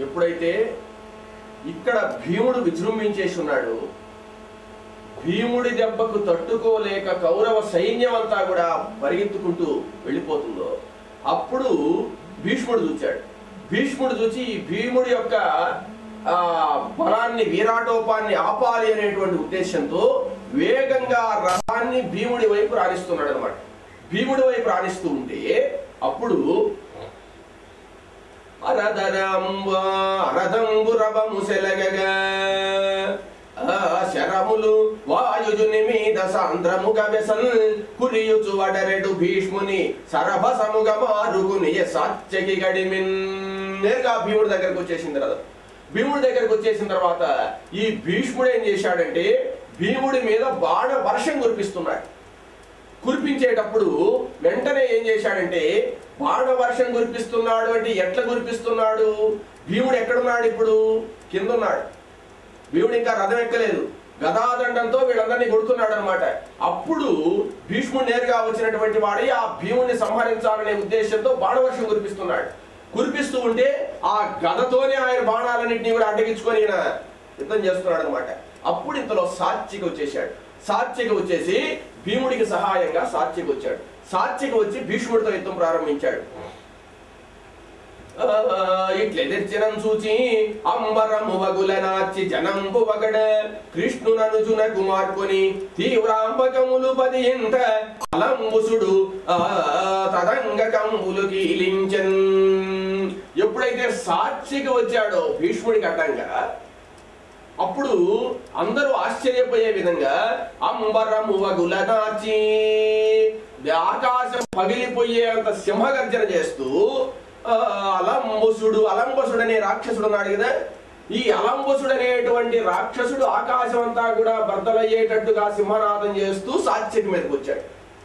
ఎప్పుడైతే ఇక్కడ భీముడు విజృంభించేసి ఉన్నాడు భీముడి దెబ్బకు తట్టుకోలేక కౌరవ సైన్యం అంతా కూడా పరిగెత్తుకుంటూ వెళ్ళిపోతుందో అప్పుడు భీష్ముడు చూచాడు భీష్ముడు చూచి ఈ భీముడి యొక్క ఆ బలాన్ని వీరాటోపాన్ని ఆపాలి అనేటువంటి ఉద్దేశంతో వేగంగా రథాన్ని భీముడి వైపు రాణిస్తున్నాడు అనమాట భీముడి వైపు రాణిస్తూ ఉంటే అప్పుడు అరదరంబ అరదంబు రవము సెలగగా ఆ శరములు వాయుజుని మీద సాంద్రముగ వెసల్ కురియుచు వడరెడు భీష్ముని సరభసముగ మారుగుని సాత్యకి గడిమిన్ నేరుగా భీముడి దగ్గరకు వచ్చేసింది రథం భీముడి దగ్గరకు వచ్చేసిన తర్వాత ఈ భీష్ముడు ఏం చేశాడంటే భీముడి మీద బాణ వర్షం కురిపిస్తున్నాడు కురిపించేటప్పుడు వెంటనే ఏం చేశాడంటే బాణ వర్షం కురిపిస్తున్నాడు అంటే ఎట్లా కురిపిస్తున్నాడు భీముడు ఎక్కడున్నాడు ఇప్పుడు కింద ఉన్నాడు భీముడు ఇంకా రథం ఎక్కలేదు గదాదండంతో వీళ్ళందరినీ కొడుతున్నాడు అనమాట అప్పుడు భీష్ముడు నేరుగా వచ్చినటువంటి వాడి ఆ భీముడిని సంహరించాలనే ఉద్దేశంతో బాణవర్షం కురిపిస్తున్నాడు కురిపిస్తూ ఉంటే ఆ గదతోనే ఆయన బాణాలన్నింటినీ కూడా అడ్డగించుకొని ఈయన యుద్ధం చేస్తున్నాడు అనమాట అప్పుడు ఇంతలో సాత్విక వచ్చేసాడు సాత్విక వచ్చేసి భీముడికి సహాయంగా సాత్విక వచ్చాడు సాత్విక వచ్చి భీష్ముడితో యుద్ధం ప్రారంభించాడు ఇట్లెదిర్చినం చూచి అంబరము వగుల నాచి జనంబు వగడ కృష్ణుననుజున కుమార్కొని తీవ్రాంబకములు పది ఇంట అలంబుసుడు ఆ, తదంగ కంబులు కీలించన్ ఎప్పుడైతే సాక్షిగా వచ్చాడో భీష్ముడికి అడ్డంగా అప్పుడు అందరూ ఆశ్చర్యపోయే విధంగా అంబరము వగుల నాచి ఆకాశం పగిలిపోయేంత సింహగర్జన చేస్తూ ఆ, అలంబసుడు అలంబసుడు అనే రాక్షసుడు ఉన్నాడు కదా ఈ అలంబసుడు అనేటువంటి రాక్షసుడు ఆకాశం అంతా కూడా బద్దలయ్యేటట్టుగా సింహనాదం చేస్తూ సాత్యకి మీదకి వచ్చాడు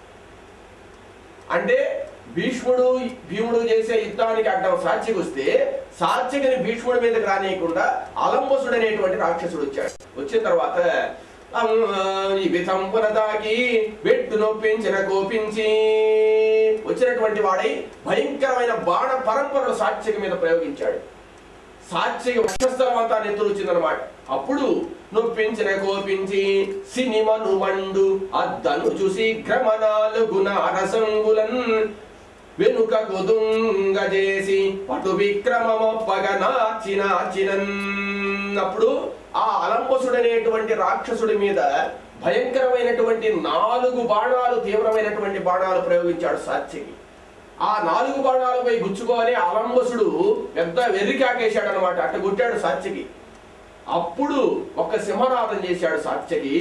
అంటే భీష్ముడు భీముడు చేసే యుద్ధానికి అడ్డం సాత్యకి వస్తే సాత్యకిని భీష్ముడి మీదకి రానియకుండా అలంబసుడు అనేటువంటి రాక్షసుడు వచ్చాడు వచ్చిన తర్వాత అమ్, ఈ విధంపున దాకి వెట్టు నొప్పించిన కోపించి వచ్చినటువంటి వాడై భయంకరమైన బాణ పరంపరను సాత్యకి మీద ప్రయోగించాడు సాక్షిగా వక్షస్థలం అంతా నెత్తురు వచ్చిందనమాట అప్పుడు నొప్పించిన కోపించి సినిమను మండు అద్దను చూసి గ్రమణాలు గుణారసంగులన్ వెనుక కుదుంగ చేసి పటు విక్రమమొప్పగ నాచిన అప్పుడు ఆ అలంబసుడు అనేటువంటి రాక్షసుడి మీద భయంకరమైనటువంటి నాలుగు బాణాలు తీవ్రమైనటువంటి బాణాలు ప్రయోగించాడు సాత్యకి ఆ నాలుగు బాణాలపై గుచ్చుకొని అలంబసుడు పెద్ద వెర్రికాకేశాడు అనమాట అట్ట కొట్టాడు సాత్యకి అప్పుడు ఒక సింహనాదం చేశాడు సాత్యకి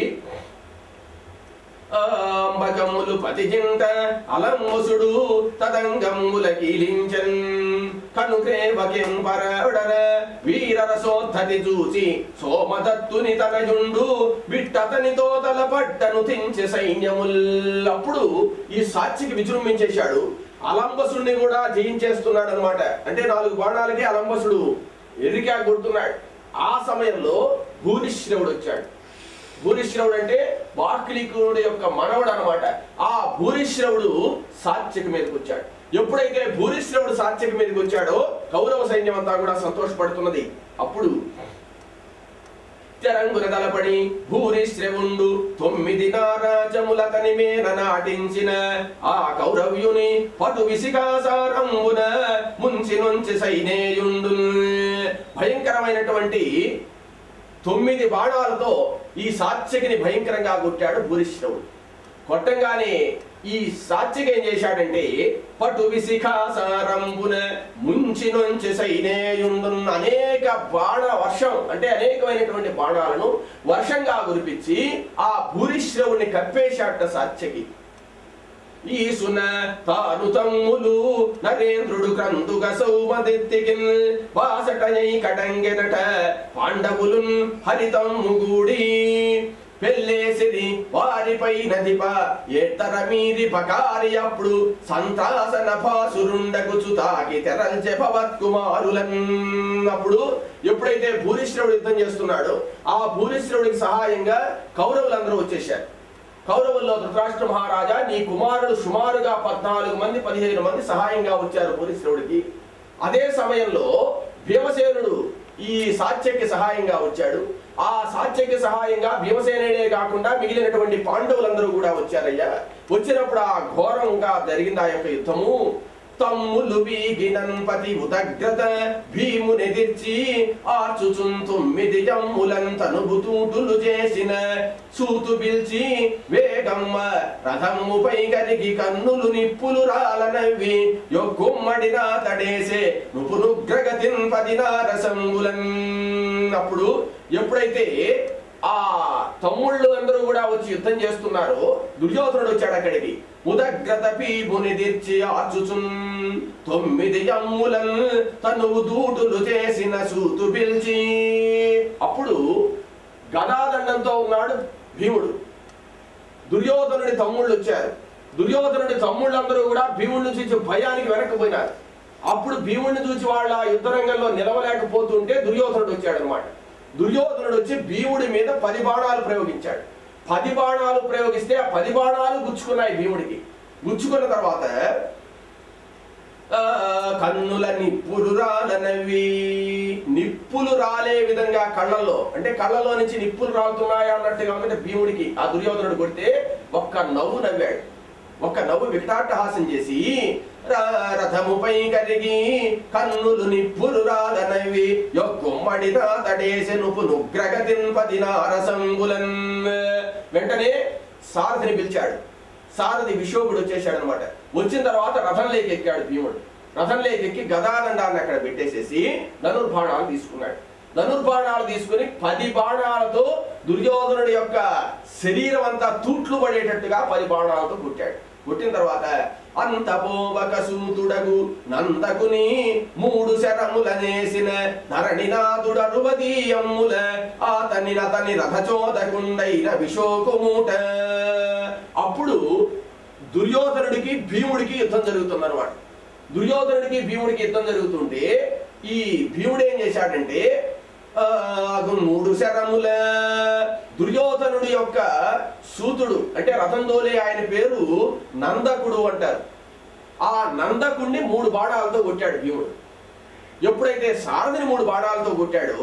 అంబకములు పతిజింత అలంబసుడు తదంగముల కీలించన్ కనుక్రేవకెం పరడర వీరరసోద్ధతి చూసి సోమదత్తుని తనయుండు విట్టతనితో తలపట్టను తెంచె సైన్యముల్ అప్పుడు ఈ సాక్షికి విజృంభించేశాడు అలంబసుడిని కూడా జయించేస్తున్నాడు అనమాట అంటే నాలుగు బాణాలకి అలంబసుడు ఎరికా కొడుతున్నాడు ఆ సమయంలో భూరిశ్రవుడు వచ్చాడు భూరిశ్రవుడు అంటే బార్కిలికుడు యొక్క మనవడు అనమాట ఆ భూరిశ్రవుడు సాత్యక మీదకి వచ్చాడు ఎప్పుడైతే భూరిశ్రవుడు సాత్యక మీదకి వచ్చాడో కౌరవ సైన్యం అంతా కూడా సంతోషపడుతున్నది అప్పుడు తెరంగున తలపడి భూరిశ్రవుండు తొమ్మిది నారాజములతని మేన నాటించిన ఆ కౌరవ్యుని పటు విసికాసారంబున ముంచి నుంచి సైనేయుండు భయంకరమైనటువంటి తొమ్మిది బాణాలతో ఈ సాత్యకిని భయంకరంగా కొట్టాడు భూరిశ్రవుడు కొట్టంగానే ఈ సాత్యకి ఏం చేశాడంటే పటు విశిఖాసారంబున ముంచి నుంచి సైనేయుండున్న అనేక బాణ వర్షం అంటే అనేకమైనటువంటి బాణాలను వర్షంగా కురిపించి ఆ భూరిశ్రవుని కప్పేశాట సాత్యకి ఈసున తాను తమ్ములు నరేంద్రుడు క్రందుగ సౌమదెత్తికిన్ వాసటయై కటంగెదట పాండవులున్ హరితమ్ముగూడి పెళ్ళేసిరి వారిపై నదిప ఎత్తర మీరి పకారి అప్పుడు సంతాసన పాసురుండగుచు తాకి తెరల్చె భవత్కుమారులన్ అప్పుడు ఎప్పుడైతే భూరిశ్రవుడు యుద్ధం చేస్తున్నాడో ఆ భూరిశ్రవుడికి సహాయంగా కౌరవులందరూ వచ్చేశారు కౌరవుల్లో ధృతరాష్ట్ర మహారాజా నీ కుమారుడు సుమారుగా పద్నాలుగు మంది పదిహేను మంది సహాయంగా వచ్చారు భూరిశ్రవుడికి అదే సమయంలో భీమసేనుడు ఈ సాత్యకి సహాయంగా వచ్చాడు ఆ సాత్యకి సహాయంగా భీమసేనుడే కాకుండా మిగిలినటువంటి పాండవులందరూ కూడా వచ్చారయ్యా వచ్చినప్పుడు ఆ ఘోరంగా జరిగింది ఆ యొక్క యుద్ధము తమ్ములు వీగినంపతి ఉదగ్రత భీమునెదిర్చి ఆర్చుచున్ తొమ్మిది జమ్ములంతను బుతూటులు చేసిన సూతు పిల్చి వేగమ్మ రథమ్ముపై గరిగి కన్నులు నిప్పులు రాలనవ్వి యొక్కుమ్మడిన తడేసే నుపు నుగ్రగతిన్ పదినారసంగులన్ అప్పుడు ఎప్పుడైతే ఆ తమ్ముళ్ళు అందరూ కూడా వచ్చి యుద్ధం చేస్తున్నారు దుర్యోధనుడు వచ్చాడు అక్కడికి ఉదగ్రత పీపుని తీర్చి ఆచుచున్ తొమ్మిది అమ్ములన్ తనువు దూటులు చేసిన సూతు పిలిచి అప్పుడు గదాదండంతో ఉన్నాడు భీముడు దుర్యోధనుడి తమ్ముళ్ళు వచ్చారు దుర్యోధనుడి తమ్ముళ్ళందరూ కూడా భీముడిని చూసి భయానికి వెనక్కిపోయినారు అప్పుడు భీముడిని చూసి వాళ్ళ యుద్ధ రంగంలో నిలవలేకపోతుంటే దుర్యోధనుడు వచ్చాడు అనమాట దుర్యోధనుడు వచ్చి భీముడి మీద పది బాణాలు ప్రయోగించాడు పది బాణాలు ప్రయోగిస్తే ఆ పది బాణాలు గుచ్చుకున్నాయి భీముడికి గుచ్చుకున్న తర్వాత ఆ, కన్నుల నిప్పులు రాలనవి నిప్పులు రాలే విధంగా కళ్ళల్లో అంటే కళ్ళలో నుంచి నిప్పులు రాలుతున్నాయా అన్నట్టుగా ఉందంటే భీముడికి ఆ దుర్యోధనుడు కొడితే ఒక్క నవ్వు నవ్వాడు ఒక్క నవ్వు వికటాట్టహాసం చేసి ర- రథముపై కరిగి కన్నులు నిప్పులు రాలనవి యొక్కుమ్మడి తడేసెనుపు నుగ్రగతిన్ పదినారసంగులన్ వెంటనే సారథిని పిలిచాడు సారథి విశోభుడు వచ్చేసాడు అనమాట వచ్చిన తర్వాత రథంలోకి ఎక్కాడు భీముడు రథంలోకి ఎక్కి గదాదండాన్ని అక్కడ పెట్టేసేసి ధనుర్బాణాలు తీసుకున్నాడు ధనుర్బాణాలు తీసుకుని పది బాణాలతో దుర్యోధనుడి యొక్క శరీరం అంతా తూట్లు పడేటట్టుగా పది బాణాలతో కొట్టాడు కొట్టిన తర్వాత అంత పోవక సూతుడగు నందకుని మూడు శరములనేసిన ధరణినాథుడ రువదీయమ్ముల అతని అతని రథచోదకుండైన విశోకమూట అప్పుడు దుర్యోధనుడికి భీముడికి యుద్ధం జరుగుతుంది అనమాట దుర్యోధనుడికి భీముడికి యుద్ధం జరుగుతుంటే ఈ భీముడు ఏం చేశాడంటే ఆ, మూడు శరముల దుర్యోధనుడి యొక్క సూతుడు అంటే రథం దోలే ఆయన పేరు నందకుడు అంటారు ఆ నందకుడిని మూడు బాణాలతో కొట్టాడు భీముడు ఎప్పుడైతే సారథిని మూడు బాణాలతో కొట్టాడో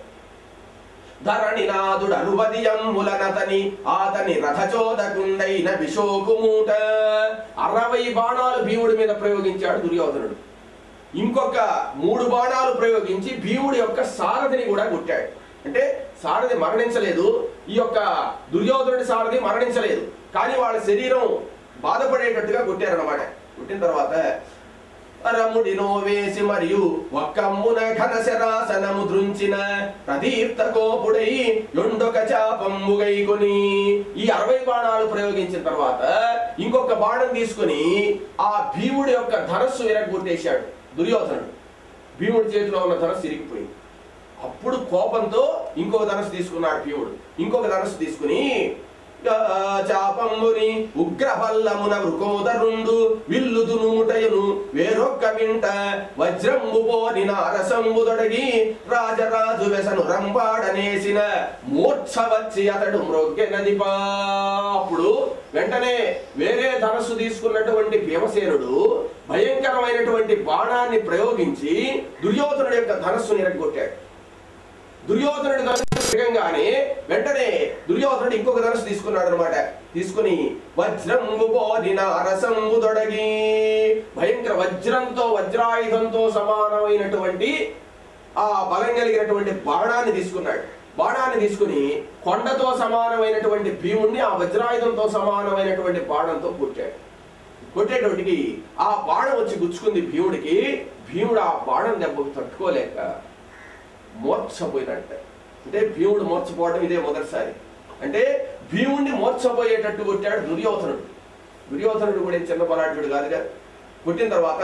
ధరణినాథుడు అనువదియమ్ములనతని ఆతని రథచోదకుండైన విశోకుమూట అరవై బాణాలు భీముడి మీద ప్రయోగించాడు దుర్యోధనుడు ఇంకొక మూడు బాణాలు ప్రయోగించి భీముడి యొక్క సారథిని కూడా కొట్టాడు అంటే సారథి మరణించలేదు ఈ యొక్క దుర్యోధనుడి సారథి మరణించలేదు కానీ వాళ్ళ శరీరం బాధపడేటట్టుగా కొట్టారన్నమాట కొట్టిన తర్వాత రముడినో వేసి మరియు ఒక్కమ్మున ఘనశరాసనము దృంచిన ప్రదీప్త కోపుడై యొండొక చాపమ్ముగైకొని ఈ అరవై బాణాలు ప్రయోగించిన తర్వాత ఇంకొక బాణం తీసుకుని ఆ భీముడి యొక్క ధనస్సు విరగొట్టేశాడు దుర్యోధనుడు భీముడి చేతిలో ఉన్న ధనస్సు ఇరిగిపోయింది అప్పుడు కోపంతో ఇంకొక ధనస్సు తీసుకున్నాడు భీముడు ఇంకొక ధనస్సు తీసుకుని ఆ చాపంబుని ఉగ్రపల్లమున వృకోదరుండు విల్లు దునుముటయును వేరొక్క వింట వజ్రంబు పోని నారసంబుదొడగి రాజరాజు వెసను రంపాడనేసిన మూర్ఛ వచ్చి అతడు మ్రొగ్గెనదిపా అప్పుడు వెంటనే వేరే ధనస్సు తీసుకున్నటువంటి భీమసేనుడు భయంకరమైనటువంటి బాణాన్ని ప్రయోగించి దుర్యోధనుడి యొక్క ధనస్సుని ఎరగొట్టాడు దుర్యోధనుడి ధనుసు వేగంగానే వెంటనే దుర్యోధనుడు ఇంకొక ధనుసు తీసుకున్నాడు అనమాట తీసుకుని వజ్రంబు బోధిన అరసంబు తొడగి భయంకర వజ్రంతో వజ్రాయుధంతో సమానమైనటువంటి ఆ బలం కలిగినటువంటి బాణాన్ని తీసుకున్నాడు బాణాన్ని తీసుకుని కొండతో సమానమైనటువంటి భీముణ్ణి ఆ వజ్రాయుధంతో సమానమైనటువంటి బాణంతో కొట్టాడు కొట్టేటప్పటికి ఆ బాణం వచ్చి గుచ్చుకుంది భీముడికి భీముడు ఆ బాణం దెబ్బకు తట్టుకోలేక మోర్చపోయినట్ట అంటే భీముడు మోర్చపోవడం ఇదే మొదటిసారి అంటే భీముడిని మోర్చపోయేటట్టు కొట్టాడు దుర్యోధనుడు దుర్యోధనుడు కూడా ఏం చిన్న పరాటుడు కాదుగా కొట్టిన తర్వాత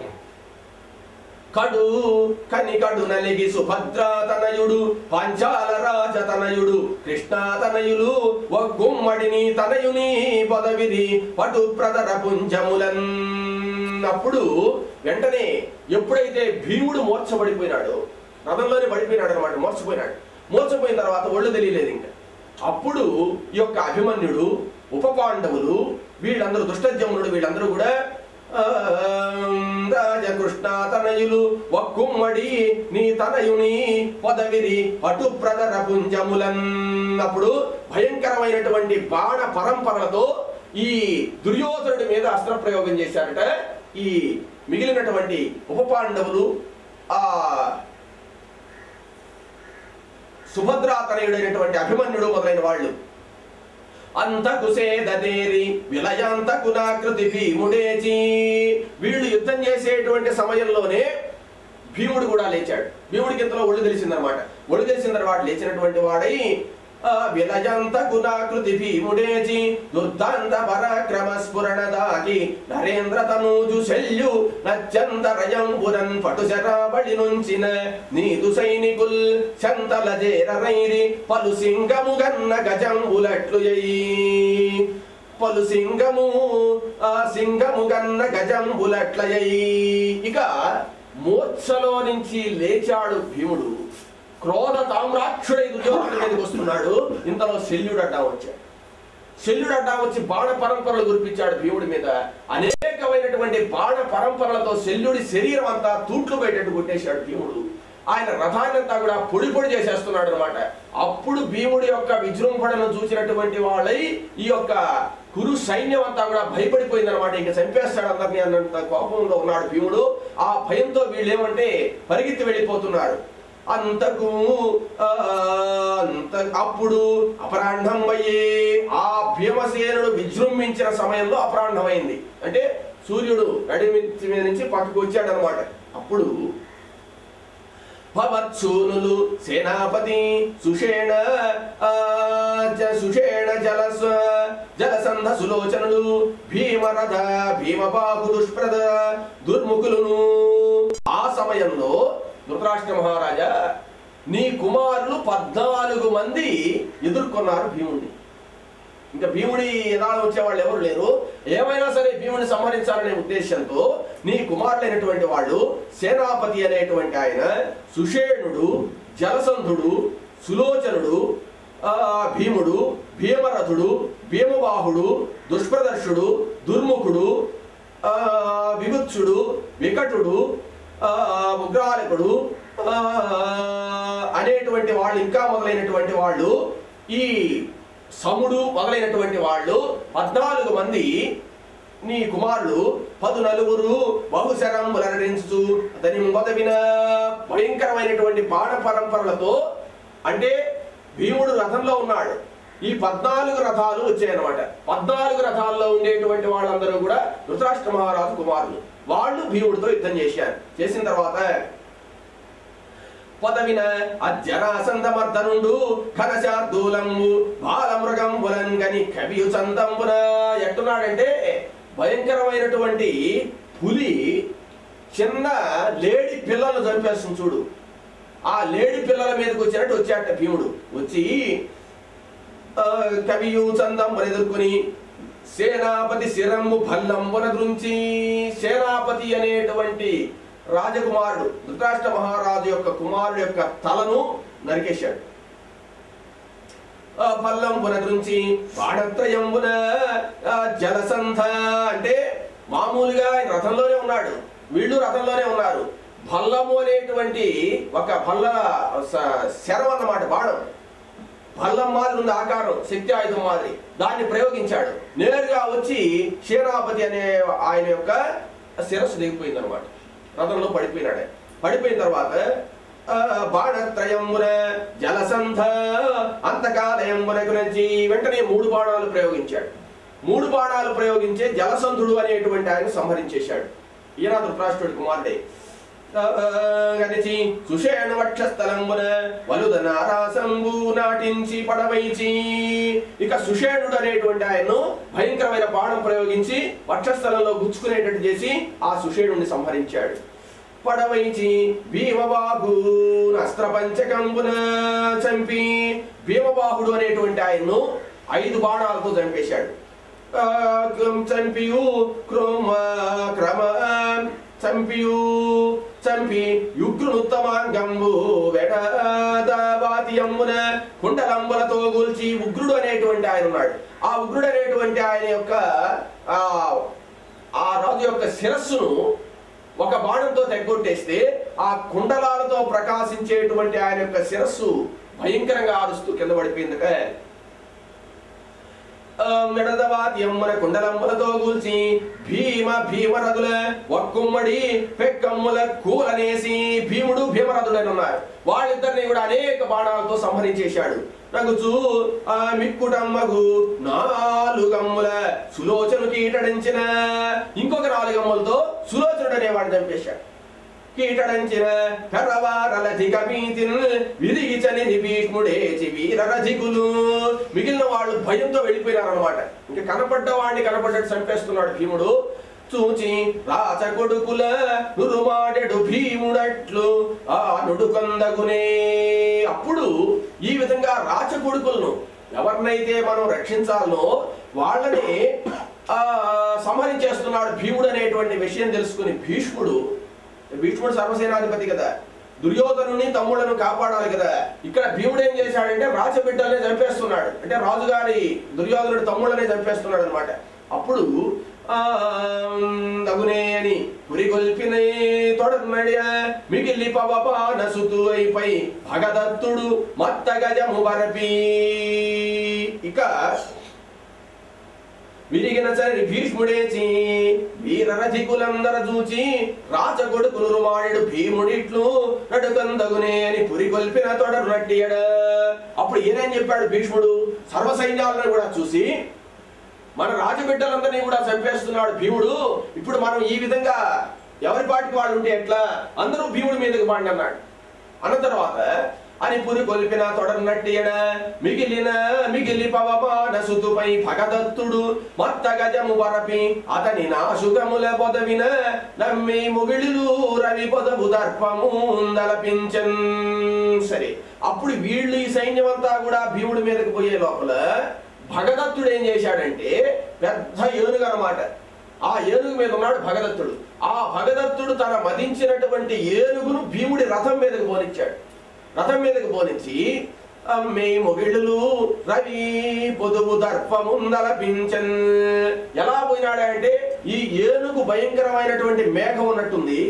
కడు కని కడు నలిగి సుభద్ర తనయుడు పంచాల రాజ తనయుడు కృష్ణ తనయులు ఒగ్గుమ్మడిని తనయుని పదవిది పటు ప్రదర పుంజములన్ అప్పుడు వెంటనే ఎప్పుడైతే భీముడు మోర్చబడిపోయినాడో రథంలోనే పడిపోయినాడు అనమాట మోర్చపోయినాడు మోర్చపోయిన తర్వాత ఒళ్ళు తెలియలేదు ఇంకా అప్పుడు ఈ యొక్క అభిమన్యుడు ఉప పాండవులు వీళ్ళందరూ దుష్టజమునుడు వీళ్ళందరూ కూడా రాజకృష్ణ తనయులు ఒక్కుమ్మడి నీ తనయుని పొదవిరి అటు ప్రదర పుంజములన్నప్పుడు భయంకరమైనటువంటి బాణ పరంపరలతో ఈ దుర్యోధనుడి మీద అస్త్ర ప్రయోగం చేశారట ఈ మిగిలినటువంటి ఉప పాండవులు ఆ సుభద్రాతనయుడైనటువంటి అభిమన్యుడు మొదలైన వాళ్ళు అంతకు సేదదేరి విలయాంతకు నాకృతి భీముడేచి వీళ్ళు యుద్ధం చేసేటువంటి సమయంలోనే భీముడు కూడా లేచాడు భీముడికి ఇంతలో ఒళ్ళు తెలిసిందనమాట ఒళ్ళు తెలిసిన తర్వాత లేచినటువంటి వాడై ఆ విలయంత గుణాకృతి భీముడేచి దుర్దాంత పరాక్రమ స్ఫురణ దాకి నరేంద్ర తనూజు శల్యు నచ్చంతరయంబురన్ పటు శరాబడి నుంచిన నీదు సైనికుల్ శంతల జేరైరి పలు సింగము గన్న గజంబులట్లు ఎయ్యి పలు సింగము ఆ సింగము గన్న గజంబులట్లయ్యి ఇక మూర్ఛలో నుంచి లేచాడు భీముడు క్రోధ తామ్రాక్షుడై దుర్యోధనుడి మీదకి వస్తున్నాడు ఇంతలో శల్యుడు అడ్డా వచ్చాడు శల్యుడు అడ్డా వచ్చి బాణ పరంపరలు కురిపించాడు భీముడి మీద అనేకమైనటువంటి బాణ పరంపరలతో శల్యుడి శరీరం అంతా తూట్లు బయటట్టు కొట్టేశాడు భీముడు ఆయన రథాన్నంతా కూడా పొడి పొడి చేసేస్తున్నాడు అనమాట అప్పుడు భీముడి యొక్క విజృంభణను చూసినటువంటి వాళ్ళై ఈ యొక్క కురు సైన్యం అంతా కూడా భయపడిపోయింది అనమాట ఇంకా చంపేస్తాడు అందరినీ అన్నంత కోపంలో ఉన్నాడు భీముడు ఆ భయంతో వీళ్ళు ఏమంటే పరిగెత్తి వెళ్ళిపోతున్నారు అంతకు ఆ, అంత అప్పుడు అపరాహ్నం అయ్యే ఆ భీమసేనుడు విజృంభించిన సమయంలో అపరాహ్నమైంది అంటే సూర్యుడు నడి మీద నుంచి పక్కకు వచ్చాడు అనమాట అప్పుడు భవత్సూనులు సేనాపతి సుషేణ ఆ, జ- సుషేణ జలస్వ జలసంధ సులోచనులు భీమరథ భీమబాహు దుష్ప్రద దుర్ముఖులను ఆ సమయంలో ధృతరాష్ట్ర మహారాజా నీ కుమారులు పద్నాలుగు మంది ఎదుర్కొన్నారు భీముడిని ఇంకా భీముడి ఎదాలు వచ్చేవాళ్ళు ఎవరు లేరు ఏమైనా సరే భీముడిని సంహరించాలనే ఉద్దేశంతో నీ కుమారులైనటువంటి వాళ్ళు సేనాపతి అనేటువంటి ఆయన సుషేణుడు జలసంధుడు సులోచనుడు ఆ, భీముడు భీమరథుడు భీమవాహుడు దుష్ప్రదర్శుడు దుర్ముఖుడు ఆ, విభుత్సుడు వికటుడు ఆ, ఉగ్రాలకుడు ఆ, అనేటువంటి వాళ్ళు ఇంకా మొదలైనటువంటి వాళ్ళు ఈ సముడు మొదలైనటువంటి వాళ్ళు పద్నాలుగు మంది నీ కుమారులు పదు నలుగురు బహుశరంబులరించు అతని మొదవిన భయంకరమైనటువంటి బాణ పరంపరలతో అంటే భీముడు రథంలో ఉన్నాడు ఈ పద్నాలుగు రథాలు వచ్చాయన్నమాట పద్నాలుగు రథాల్లో ఉండేటువంటి వాళ్ళందరూ కూడా ధృతరాష్ట్ర మహారాజు కుమారులు వాళ్ళు భీముడితో యుద్ధం చేశారు చేసిన తర్వాత పదవిన అజ్జరాసందమర్దనుండు ఘనశార్దూలంబు బాలమృగంబులంగని కవియు చందంబున ఎట్టున్నాడంటే భయంకరమైనటువంటి పులి చిన్న లేడి పిల్లలను చంపేస్తుంది చూడు ఆ లేడి పిల్లల మీదకి వచ్చినట్టు వచ్చాట భీముడు వచ్చి ఆ, కవియు చందంబున ఎదుర్కొని సేనాపతి శిరమ్ము భల్లంబున దృంచి సేనాపతి అనేటువంటి రాజకుమారుడు ధృతరాష్ట్ర మహారాజు యొక్క కుమారుడు యొక్క తలను నరికేశాడు ఆ పల్లంబున గురించి బాణత్రయంబున ఆ జలసంధ అంటే మామూలుగా ఆయన రథంలోనే ఉన్నాడు వీళ్ళు రథంలోనే ఉన్నారు భల్లము అనేటువంటి ఒక భల్ల స- శరం అన్నమాట బాణం భల్లం మాదిరి ఉంది ఆకారం శక్తి ఆయుధం మాదిరి దాన్ని ప్రయోగించాడు నేరుగా వచ్చి క్షీరాపతి అనే ఆయన యొక్క శిరస్సు దిగిపోయింది అనమాట రథంలో పడిపోయినాడు ఆయన. పడిపోయిన తర్వాత ఆ, బాణత్రయమున జలసంధ అంతకాలయమున గురించి వెంటనే మూడు బాణాలు ప్రయోగించాడు మూడు బాణాలు ప్రయోగించే జలసంధుడు అనేటువంటి ఆయన సంహరించేశాడు ఈయన ధృతరాష్ట్రుడి కుమారుడే గనిచి సుషేణ వక్షస్థలంబున వలుద నారాసంబు నాటించి పడవైచి ఇక సుషేణుడు అనేటువంటి ఆయన్ను భయంకరమైన బాణం ప్రయోగించి వక్షస్థలంలో గుచ్చుకునేటట్టు చేసి ఆ సుషేణుడిని సంహరించాడు పడవైచి భీమబాహు అస్త్ర పంచకంబున చంపి భీమబాహుడు అనేటువంటి ఆయన్ను ఐదు బాణాలతో చంపేశాడు ఆ, చంపియు క్రోమ క్రమ చంపియు చంపి యుగ్రునుత్తమాంగంబు వెడదావాతియమ్మున కుండలంబులతో గూల్చి ఉగ్రుడు అనేటువంటి ఆయన ఉన్నాడు ఆ ఉగ్రుడు అనేటువంటి ఆయన యొక్క ఆ ఆ రాజు యొక్క శిరస్సును ఒక బాణంతో తెగ్గొట్టేస్తే ఆ కుండలాలతో ప్రకాశించేటువంటి ఆయన యొక్క శిరస్సు భయంకరంగా ఆరుస్తూ కింద పడిపోయిందట మెడదవాద్యమ్మన కుండలమ్మలతో కూల్చి భీమ భీమరథుల ఒక్కుమ్మడి పెక్కమ్ముల కూలనేసి భీముడు భీమరథుడని ఉన్నారు వాళ్ళిద్దరిని కూడా అనేక బాణాలతో సంహరించేశాడు నగుచు ఆ మిక్కుటమ్మగు నాలుగమ్ముల సులోచను కీటడించిన ఇంకొక నాలుగమ్ములతో సులోచనుడు అనేవాడు చంపేశాడు కీటడంచిన కరవారలధిక భీతిన్ విరిగిచని భీష్ముడేచి వీరరధికులు మిగిలిన వాళ్ళు భయంతో వెళ్ళిపోయినారు అనమాట ఇంకా కనపడ్డ వాడిని కనపడ్డట్టు చంపేస్తున్నాడు భీముడు చూచి రాచ కొడుకుల నురుమాడెడు భీముడట్లు ఆ నుడుకొందగునే అప్పుడు ఈ విధంగా రాచ కొడుకులను ఎవరినైతే మనం రక్షించాలనో వాళ్ళని ఆ సంహరించేస్తున్నాడు భీముడు అనేటువంటి విషయం తెలుసుకుని భీష్ముడు భీష్ముడు సర్వసేనాధిపతి కదా దుర్యోధనుని తమ్ముళ్ళను కాపాడాలి కదా ఇక్కడ భీముడు ఏం చేశాడంటే రాచబిడ్డల్ని చంపేస్తున్నాడు అంటే రాజుగారి దుర్యోధనుడు తమ్ముళ్ళనే చంపేస్తున్నాడు అనమాట అప్పుడు ఆ తగునే అని పురిగొల్పిన తొడర్నడియ మిగిలి పవపాన సుతు అయిపై భగదత్తుడు మత్త గజము బరపి ఇక విరిగిన సరి భీష్ముడేచి వీరరథికులందర చూచి రాచ కొడుకులు రుమాడు భీముడిట్లు నడుకందగునే అని పురికొల్పిన తొడరు నట్టియడ అప్పుడు ఏనేం చెప్పాడు భీష్ముడు సర్వ సైన్యాలను కూడా చూసి మన రాజబిడ్డలందరినీ కూడా చంపేస్తున్నాడు భీముడు ఇప్పుడు మనం ఈ విధంగా ఎవరి పాటికి వాళ్ళు ఉంటే ఎట్లా అందరూ భీముడి మీదకి పాండి అన్నాడు అన్న తర్వాత అని పురి కొలిపిన తొడన్నట్టియడ మిగిలిన మిగిలి పవమాన సుతుపై భగదత్తుడు మత్త గజము వరపి అతని నాశుగముల పొదవిన నమ్మి ముగిళులు రవి పొదవు దర్పము దలపించన్ సరే అప్పుడు వీళ్ళు ఈ సైన్యం అంతా కూడా భీముడి మీదకి పోయే లోపల భగదత్తుడు ఏం చేశాడంటే పెద్ద ఏనుగు అన్నమాట ఆ ఏనుగు మీద ఉన్నాడు భగదత్తుడు ఆ భగదత్తుడు తన మదించినటువంటి ఏనుగును భీముడి రథం మీదకి పోనిచ్చాడు రథం మీదకి పోనిచ్చి అమ్మే మొగిళ్ళు రవి పొదువు దర్పముందలపించన్ ఎలా పోయినాడంటే ఈ ఏనుగు భయంకరమైనటువంటి మేఘం ఉన్నట్టుంది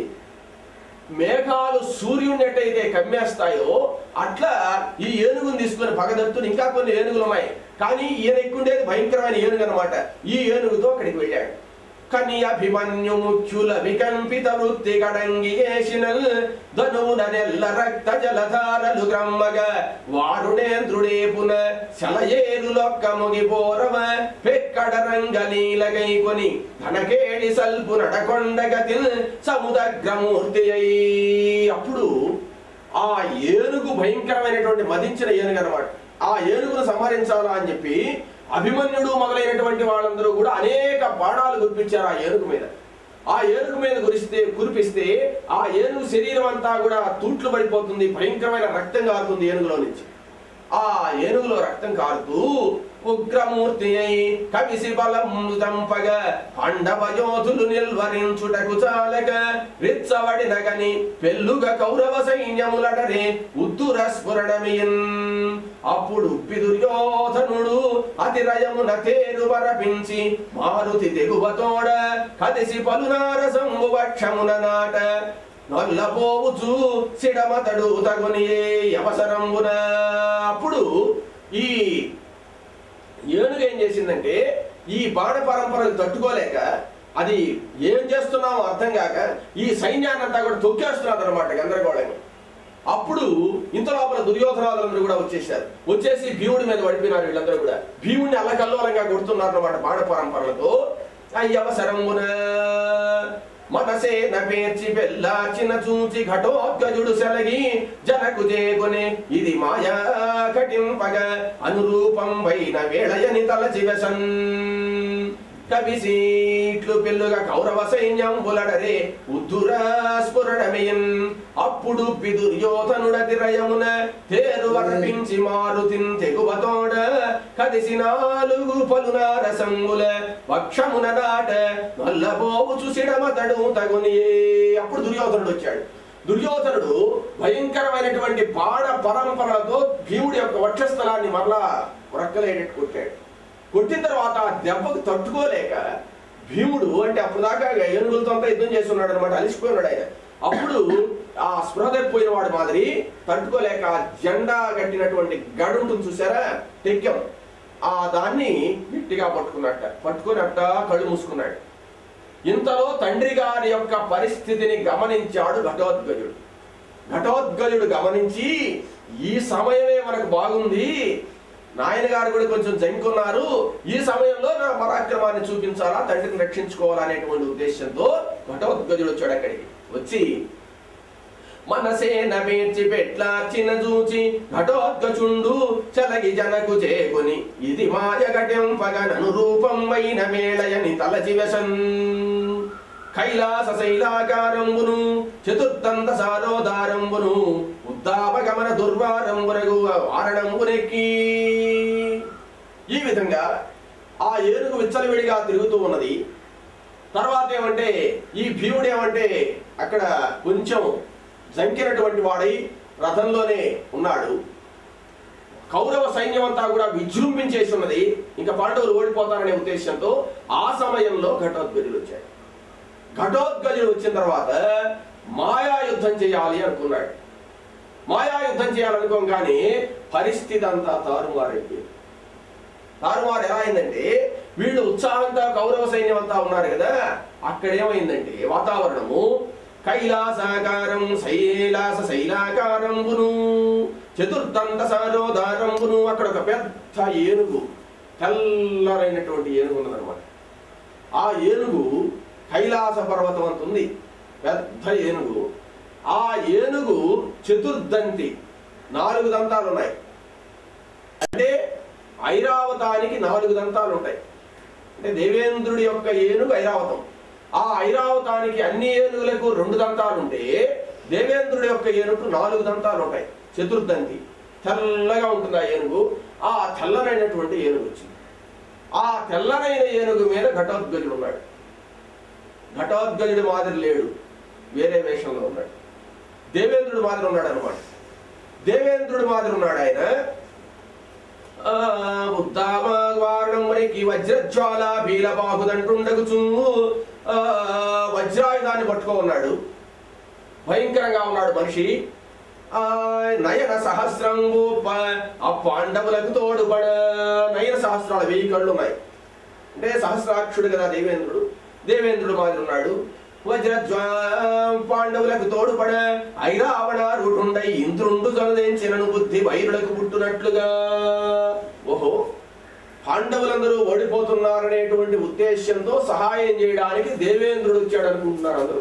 మేఘాలు సూర్యుని ఎట్టయితే కమ్మేస్తాయో అట్లా ఈ ఏనుగును తీసుకుని భగదత్తుడు ఇంకా కొన్ని ఏనుగులు ఉన్నాయి కానీ ఈయన ఎక్కుండేది భయంకరమైన ఏనుగు అనమాట ఈ ఏనుగుతో అక్కడికి వెళ్ళాడు కని అభిమన్యు ముఖ్యుల వికంపిత వృత్తి కడంగి వేసినల్ ధనువున నెల్ల రక్త జలధారలు గ్రమ్మగ వారుణేంద్రుడే పున శలయేరులొక్క ముగిపోరవ పెక్కడ రంగలీలగై కొని ధనకేడి సల్పు నడకొండగతి సముద్రమూర్తి అయి అప్పుడు ఆ ఏనుగు భయంకరమైనటువంటి మదించిన ఏనుగు అనమాట ఆ ఏనుగును సంహరించాలా అని చెప్పి అభిమన్యుడు మొదలైనటువంటి వాళ్ళందరూ కూడా అనేక బాణాలు కురిపించారు ఆ ఏనుగు మీద ఆ ఏనుగు మీద కురిస్తే కురిపిస్తే ఆ ఏనుగు శరీరం అంతా కూడా తూట్లు పడిపోతుంది భయంకరమైన రక్తం కారుతుంది ఏనుగులో నుంచి ఆ ఏనుగులో రక్తం కారుతూ ఉగ్రమూర్తి అయి కవిసి బలం దంపగ పాండవ యోధులు నిల్వరించుటకు చాలక రిచ్చవడిన గని పెళ్ళుగ కౌరవ సైన్యములటరే ఉద్దుర స్ఫురణమియన్ అప్పుడు దుర్యోధనుడు అతిరయమున తేరు వరపించి మారుతి తెగువతోడ కదిసి పలునార సంగు వక్షమున నాట నల్లపోవుచు సిడమతడు తగుని అవసరంబున అప్పుడు ఈ ఏనుగు ఏం చేసిందంటే ఈ బాణ పరంపరలు తట్టుకోలేక అది ఏం చేస్తున్నామో అర్థం కాక ఈ సైన్యాన్నంతా కూడా తొక్కేస్తున్నారు అనమాట గందరగోళంగా అప్పుడు ఇంత లోపల దుర్యోధనాదులందరూ కూడా వచ్చేసారు వచ్చేసి భీముడి మీద పడిపోయినారు వీళ్ళందరూ కూడా భీముడిని అల్లకల్లోలంగా కొడుతున్నారు అనమాట బాణ పరంపరలతో అయ్యవసరమున మనసే నపేర్చి వెళ్ళాచిన చూచి ఘటోద్గజుడు సెలగి జనకు చేకొనే ఇది మాయా కటింపగ అనురూపం వైన వేళయని తలచి వెసన్ కవిసీట్లు పిల్లుగా కౌరవ సైన్యం బులడరే ఉద్ధుర స్ఫురణమయన్ అప్పుడు పిదుర్యోధనుడతి రయమున తేరు వర్పించి మారుతిన్ తెగువతోడ కదిసి నాలుగు పలునార సంగుల వక్షమున నాట నల్లబోవు సిడమతడు తగుని అప్పుడు దుర్యోధనుడు వచ్చాడు దుర్యోధనుడు భయంకరమైనటువంటి బాణ పరంపరలతో భీముడి యొక్క వక్షస్థలాన్ని మరలా రక్కలేటట్టు కొట్టాడు కొట్టిన తర్వాత ఆ దెబ్బకు తట్టుకోలేక భీముడు అంటే అప్పుడు దాకా ఏనుగులతో అంతా యుద్ధం చేస్తున్నాడు అనమాట అలిసిపోయినాడు ఆయన అప్పుడు ఆ స్పృహ తప్పిపోయిన వాడు మాదిరి తట్టుకోలేక ఆ జెండా కట్టినటువంటి గడు ఉంటుంది చూసారా టెక్కెం ఆ దాన్ని గట్టిగా పట్టుకున్నట్ట పట్టుకున్నట్ట కళ్ళు మూసుకున్నాడు ఇంతలో తండ్రి గారి యొక్క పరిస్థితిని గమనించాడు ఘటోద్గజుడు ఘటోద్గజుడు గమనించి ఈ సమయమే మనకు బాగుంది నాయన గారు కూడా కొంచెం జంకున్నారు ఈ సమయంలో నా పరాక్రమాన్ని చూపించాలా తండ్రిని రక్షించుకోవాలనేటువంటి ఉద్దేశంతో ఘటోద్గజుడు వచ్చాడు అక్కడికి వచ్చి మనసేన పేర్చి పెట్లార్చిన చూచి ఘటోద్గచుండు చలగి జనకు చేకొని ఇది మాయ ఘటెంపగనను రూపం వైన మేళయని తలచి వెసన్ కైలాస శైలాకారంబును చతుర్థంత సారోదారంబును ఉద్దాపగమన దుర్వారంబురగు వారణంబునెక్కి ఈ విధంగా ఆ ఏనుగు విచ్చలవిడిగా తిరుగుతూ ఉన్నది తర్వాత ఏమంటే ఈ భీముడు ఏమంటే అక్కడ కొంచెం జంకినటువంటి వాడై రథంలోనే ఉన్నాడు కౌరవ సైన్యం అంతా కూడా విజృంభించేసి ఉన్నది ఇంకా పాండవులు ఓడిపోతారనే ఉద్దేశంతో ఆ సమయంలో ఘటోద్గజులు వచ్చాడు ఘటోద్గజుడు వచ్చిన తర్వాత మాయా యుద్ధం చేయాలి అనుకున్నాడు మాయా యుద్ధం చేయాలనుకోగానే పరిస్థితి అంతా తారుమారైంది తారుమారు ఎలా అయిందంటే వీళ్ళు ఉత్సాహంగా కౌరవ సైన్యం అంతా ఉన్నారు కదా అక్కడ ఏమైందంటే వాతావరణము కైలాసాకారం శైలాస శైలాకారంబును చతుర్థంత సారోదారంబును అక్కడ ఒక పెద్ద ఏనుగు తెల్లరైనటువంటి ఏనుగు ఉన్నదన్నమాట ఆ ఏనుగు కైలాస పర్వతం అంత ఉంది పెద్ద ఏనుగు ఆ ఏనుగు చతుర్దంతి నాలుగు దంతాలు ఉన్నాయి అంటే ఐరావతానికి నాలుగు దంతాలు ఉంటాయి అంటే దేవేంద్రుడి యొక్క ఏనుగు ఐరావతం ఆ ఐరావతానికి అన్ని ఏనుగులకు రెండు దంతాలు ఉంటే దేవేంద్రుడి యొక్క ఏనుగు నాలుగు దంతాలు ఉంటాయి చతుర్దంతి తెల్లగా ఉంటుంది ఆ ఏనుగు ఆ తెల్లనైనటువంటి ఏనుగు వచ్చింది ఆ తెల్లనైన ఏనుగు మీద ఘటోద్గజుడు ఉన్నాడు ఘటోద్గజుడు మాదిరి లేడు వేరే వేషంలో ఉన్నాడు దేవేంద్రుడు మాదిరి ఉన్నాడు అనమాట దేవేంద్రుడు మాదిరి ఉన్నాడు ఆయన ఆ, ఉద్దామవారణమునికి వజ్రజ్వాల బీలబాహుదంటుండగుచు ఆ, వజ్రాయుధాన్ని పట్టుకో ఉన్నాడు భయంకరంగా ఉన్నాడు మనిషి ఆ నయన సహస్రంబు ప- ఆ పాండవులకు తోడుపడ నయన సహస్రాల వెయ్యి కళ్ళు ఉన్నాయి అంటే సహస్రాక్షుడు కదా దేవేంద్రుడు దేవేంద్రుడు మాదిరి ఉన్నాడు వజ్రజ్వా పాండవులకు తోడుపడ ఐరావణ రూఢుండై ఇంద్రుండు జలదించినను బుద్ధి వైరులకు పుట్టునట్లుగా ఓహో పాండవులందరూ ఓడిపోతున్నారనేటువంటి ఉద్దేశ్యంతో సహాయం చేయడానికి దేవేంద్రుడు వచ్చాడు అనుకుంటున్నారు అందరూ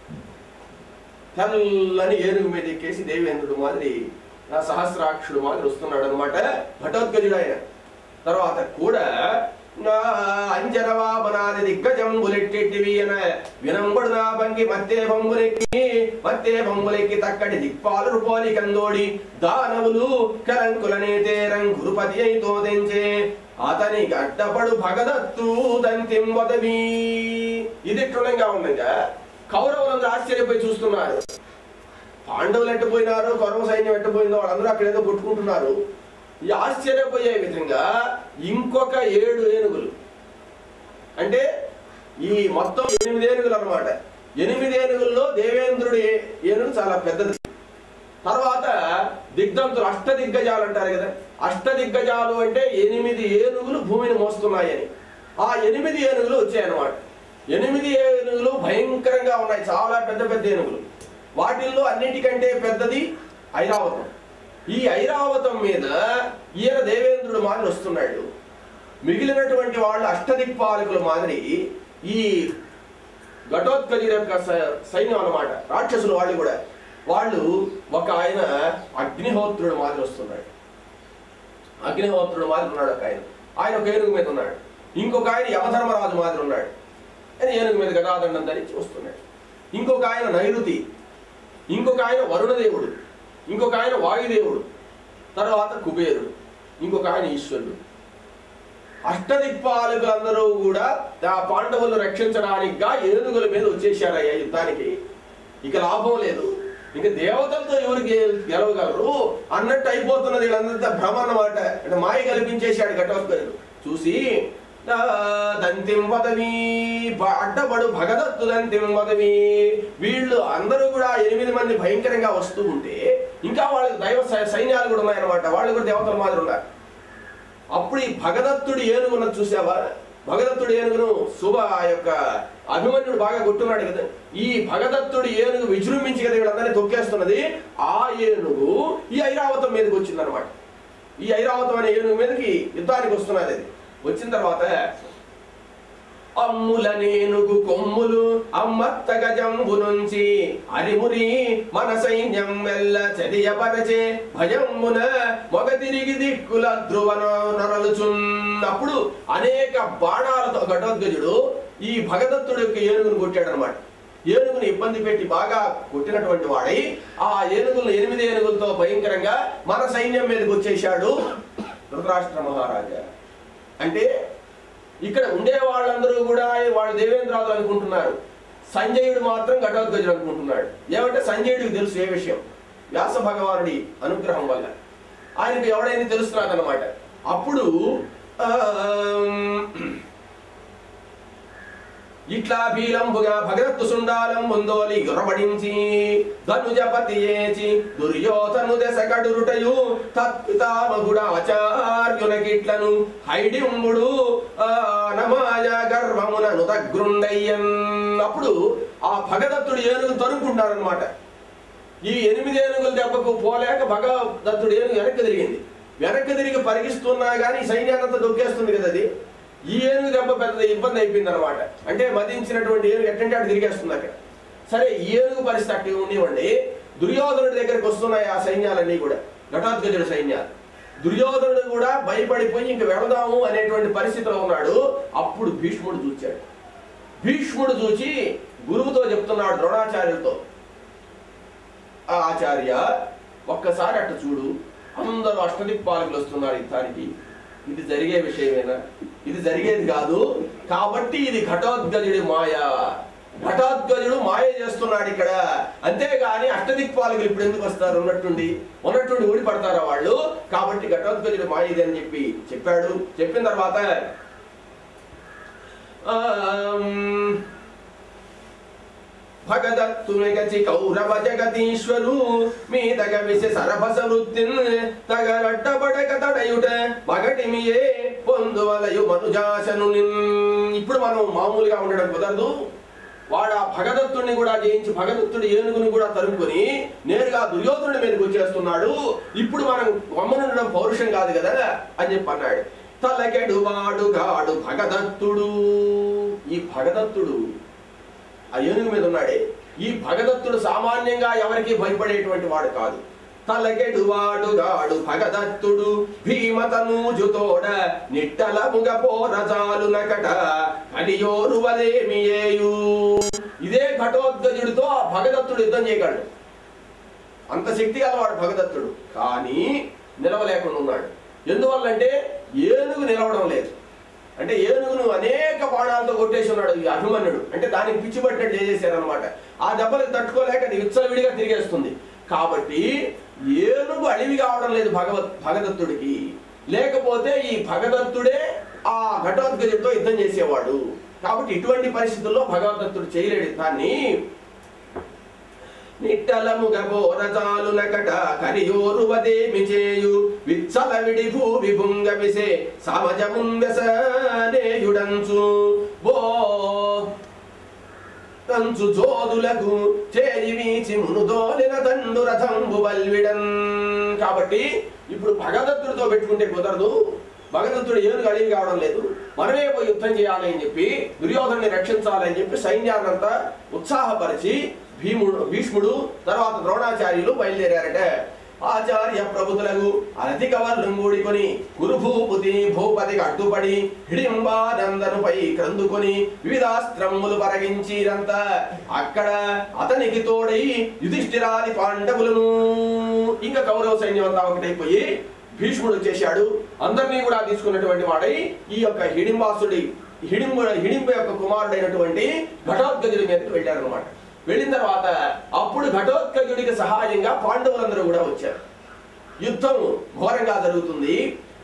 తెల్లని ఏనుగు మీద ఎక్కేసి దేవేంద్రుడు మాదిరి ఆ సహస్రాక్షుడు మాదిరి వస్తున్నాడు అనమాట ఘటోద్గజుడు ఆయన తర్వాత కూడా నా అంజనవామనాది దిగ్గజంబులెట్టెట్టివి అన వినంబడు నా భంగి మత్తే బొంబులెక్కి మత్తే బొంబులెక్కి తక్కడి దిక్పాలు రుపోలి కందోడి దానవులు కలంకులనే తేరం గురుపతి అయితో తెంచే అతని గడ్డపడు భగదత్తు దంతింబదవి ఇది క్షుణ్ణంగా ఉండగా కౌరవులందరూ ఆశ్చర్యపోయి చూస్తున్నారు పాండవులు ఎట్టపోయినారు కౌరవ సైన్యం ఎట్టపోయిందో వాళ్ళందరూ అక్కడ ఏదో కొట్టుకుంటున్నారు ఈ ఆశ్చర్యపోయే విధంగా ఇంకొక ఏడు ఏనుగులు అంటే ఈ మొత్తం ఎనిమిది ఏనుగులు అన్నమాట ఎనిమిది ఏనుగుల్లో దేవేంద్రుడి ఏ- ఏనుగు చాలా పెద్దది తర్వాత దిగ్ధంతులు అష్టదిగ్గజాలు అంటారు కదా అష్టదిగ్గజాలు అంటే ఎనిమిది ఏనుగులు భూమిని మోస్తున్నాయని ఆ ఎనిమిది ఏనుగులు వచ్చాయన్నమాట ఎనిమిది ఏనుగులు భయంకరంగా ఉన్నాయి చాలా పెద్ద పెద్ద ఏనుగులు వాటిల్లో అన్నిటికంటే పెద్దది ఐరావతం ఈ ఐరావతం మీద ఈయన దేవేంద్రుడు మాదిరి వస్తున్నాడు మిగిలినటువంటి వాళ్ళు అష్టదిక్పాలకుల మాదిరి ఈ ఘటోత్కజుడి యొక్క స- సైన్యం అన్నమాట రాక్షసులు వాళ్ళు కూడా వాళ్ళు ఒక ఆయన అగ్నిహోత్రుడు మాదిరి వస్తున్నాడు అగ్నిహోత్రుడు మాదిరి ఉన్నాడు ఒక ఆయన ఆయన ఒక ఏనుగు మీద ఉన్నాడు ఇంకొక ఆయన యమధర్మరాజు మాదిరి ఉన్నాడు ఆయన ఏనుగు మీద గదాదండం ధరించి వస్తున్నాడు ఇంకొక ఆయన నైరుతి ఇంకొక ఆయన వరుణదేవుడు ఇంకొక ఆయన వాయుదేవుడు తర్వాత కుబేరుడు ఇంకొక ఆయన ఈశ్వరుడు అష్టదిక్పాలకులందరూ కూడా ఆ పాండవులను రక్షించడానికిగా ఏనుగుల మీద వచ్చేసారయ్యా యుద్ధానికి ఇక లాభం లేదు ఇక దేవతలతో ఎవరికి గెలవగలరు అన్నట్టు అయిపోతున్నది వీళ్ళంతా భ్రమ అన్నమాట అంటే మాయ కల్పించేశాడు ఘటోత్కరుడు చూసి ఆ, దంతిం వదవి బ- అడ్డబడు భగదత్తు దంతిం వదవి వీళ్ళు అందరూ కూడా ఎనిమిది మంది భయంకరంగా వస్తూ ఉంటే ఇంకా వాళ్ళకి దైవ సై- సైన్యాలు కూడా ఉన్నాయన్నమాట వాళ్ళు కూడా దేవతల మాదిరి ఉన్నారు అప్పుడు ఈ భగదత్తుడు ఏనుగున్నది చూసావా భగదత్తుడు ఏనుగును శుభ ఆ యొక్క అభిమన్యుడు బాగా కొట్టున్నాడు కదా ఈ భగదత్తుడు ఏనుగు విజృంభించి కదా వీళ్ళందరినీ తొక్కేస్తున్నది ఆ ఏనుగు ఈ ఐరావతం మీదకి వచ్చిందనమాట ఈ ఐరావతం అనే ఏనుగు మీదకి యుద్ధానికి వస్తున్నది అది వచ్చిన తర్వాత అమ్ముల నేనుగు కొమ్ములు అమ్మత్త గజంబు నుంచి అరిమురి మన సైన్యం మెల్ల చదియపరచే భయమున మొగ తిరిగి దిక్కుల ధ్రువన నరలుచున్నప్పుడు అనేక బాణాలతో ఘటోద్గజుడు ఈ భగదత్తుడు యొక్క ఏనుగును కొట్టాడనమాట ఏనుగుని ఇబ్బంది పెట్టి బాగా కొట్టినటువంటి వాడై ఆ ఏనుగులు ఎనిమిది ఏనుగులతో భయంకరంగా మన సైన్యం మీదకి వచ్చేశాడు ధృతరాష్ట్ర మహారాజా అంటే ఇక్కడ ఉండే వాళ్ళందరూ కూడా వాళ్ళు దేవేంద్రాలు అనుకుంటున్నారు సంజయుడు మాత్రం ఘటోద్గజుడు అనుకుంటున్నాడు ఏమంటే సంజయుడికి తెలుసు ఏ విషయం వ్యాస భగవానుడి అనుగ్రహం వల్ల ఆయనకు ఎవడైనా తెలుస్తున్నది అనమాట అప్పుడు ఆమ్, ఇట్లా బీలంబుగా భగరత్తు సుండాలం ముందోలి గురబడించి ధనుజపతి ఏచి దుర్యోధను దశ కడురుటయు తత్పితామగుడ ఆచార్యునకిట్లను హైడింబుడు ఆ నమాయ గర్వమునను తగ్రుండయ్యన్ అప్పుడు ఆ భగదత్తుడు ఏనుగు తరుముకుంటారనమాట ఈ ఎనిమిది ఏనుగుల దెబ్బకు పోలేక భగదత్తుడు ఏనుగు వెనక్కి తిరిగింది వెనక్కి తిరిగి పరిగిస్తున్నా కానీ సైన్యాన్నంతా దొక్కేస్తుంది కదా అది ఈ ఏనుగు దెబ్బ పెద్ద ఇబ్బంది అయిపోయింది అనమాట అంటే మదించినటువంటి ఏనుగు ఎట్టంటే అటు తిరిగేస్తుంది అక్కడ సరే ఈ ఏనుగు పరిస్థితి అట్టి ఉండివ్వండి దుర్యోధనుడి దగ్గరికి వస్తున్నాయి ఆ సైన్యాలన్నీ కూడా ఘటోద్గజుడి సైన్యాలు దుర్యోధనుడు కూడా భయపడిపోయి ఇంక వెళదాము అనేటువంటి పరిస్థితిలో ఉన్నాడు అప్పుడు భీష్ముడు చూచాడు భీష్ముడు చూచి గురువుతో చెప్తున్నాడు ద్రోణాచార్యులతో ఆ ఆచార్య ఒక్కసారి అట్ట చూడు అందరూ అష్టదిక్పాలకులు వస్తున్నారు యుద్ధానికి ఇది జరిగే విషయమేనా ఇది జరిగేది కాదు కాబట్టి ఇది ఘటోద్గజుడి మాయ ఘటోద్గజుడు మాయ చేస్తున్నాడు ఇక్కడ అంతేగాని అష్టదిక్పాలకులు ఇప్పుడు ఎందుకు వస్తారు ఉన్నట్టుండి ఉన్నట్టుండి ఊడి పడతారా వాళ్ళు కాబట్టి ఘటోద్గజుడు మాయ ఇది అని చెప్పి చెప్పాడు చెప్పిన తర్వాత ఆమ్, భగదత్తునిగచి కౌరవ జగదీశ్వరు మీదగ విసి సరభస వృత్తిన్ తగరడ్డబడక తడయుట మగటిమియే పొందువలయు మనుజాసను ఇప్పుడు మనం మామూలుగా ఉండడం కుదరదు వాడు ఆ భగదత్తుడిని కూడా జయించి భగదత్తుడి ఏనుగుని కూడా తరుముకొని నేరుగా దుర్యోధనుడి మీదకి వచ్చేస్తున్నాడు ఇప్పుడు మనం వమ్మనుండడం పౌరుషం కాదు కదా అని చెప్పి అన్నాడు తలకెడు వాడు గాడు భగదత్తుడు ఈ భగదత్తుడు ఆ ఏనుగు మీద ఉన్నాడే ఈ భగదత్తుడు సామాన్యంగా ఎవరికి భయపడేటువంటి వాడు కాదు తలకెడు వాడు గాడు భగదత్తుడు భీమతనూజుతోడ నిట్టల ముగ పోరజాలు నకట కడియోరు వలేమియేయు ఇదే ఘటోద్గజుడితో ఆ భగదత్తుడు యుద్ధం చేయగలడు అంత శక్తి గలవాడు భగదత్తుడు కానీ నిలవలేకుండా ఉన్నాడు ఎందువల్లంటే ఏనుగు నిలవడం లేదు అంటే ఏనుగును అనేక బాణాలతో కొట్టేసి ఉన్నాడు ఈ అభిమన్యుడు అంటే దానికి పిచ్చి పట్టినట్టు చేసేసారనమాట ఆ దెబ్బలకు తట్టుకోలేక అది విచ్చలవిడిగా తిరిగేస్తుంది కాబట్టి ఏనుగు అడివి కావడం లేదు భగవత్ భగదత్తుడికి లేకపోతే ఈ భగదత్తుడే ఆ ఘటోద్గజుడితో యుద్ధం చేసేవాడు కాబట్టి ఇటువంటి పరిస్థితుల్లో భగవదత్తుడు చేయలేడు యుద్ధాన్ని నిట్టలముగ బోరజాలు నకట కరియోరు వదేమి చేయు విచ్చల విడి భూ విభుంగ విసే సమజమున్ వెసనేయుడంచు బో కంచు జోదులకు చేరి వీచి మునుదోలిన తండు రథంబు బల్విడన్ కాబట్టి ఇప్పుడు భగదత్తుడితో పెట్టుకుంటే కుదరదు భగదత్తుడు ఏనుగు అడిగి కావడం లేదు మనమే పోయి యుద్ధం చేయాలి అని చెప్పి దుర్యోధనుని రక్షించాలి అని చెప్పి సైన్యాన్నంతా ఉత్సాహపరిచి భీముడు భీష్ముడు తర్వాత ద్రోణాచార్యులు బయలుదేరారట ఆచార్య ప్రభుతులకు అధిక వర్ణం కూడుకొని కురుభూపతి భూపతికి అడ్డుపడి హిడింబానందనుపై క్రందుకొని వివిధాస్త్రములు పరగించిరంతా అక్కడ అతనికి తోడై యుధిష్ఠిరాది పాండవులను ఇంకా కౌరవ సైన్యం అంతా ఒకటైపోయి భీష్ముడు వచ్చేశాడు అందరినీ కూడా తీసుకున్నటువంటి వాడై ఈ యొక్క హిడింబాసుడి హిడింబ హిడింబ యొక్క కుమారుడైనటువంటి ఘటోత్కజుడి మీదకి వెళ్ళారనమాట వెళ్ళిన తర్వాత అప్పుడు ఘటోత్కజుడికి సహాయంగా పాండవులందరూ కూడా వచ్చారు యుద్ధం ఘోరంగా జరుగుతుంది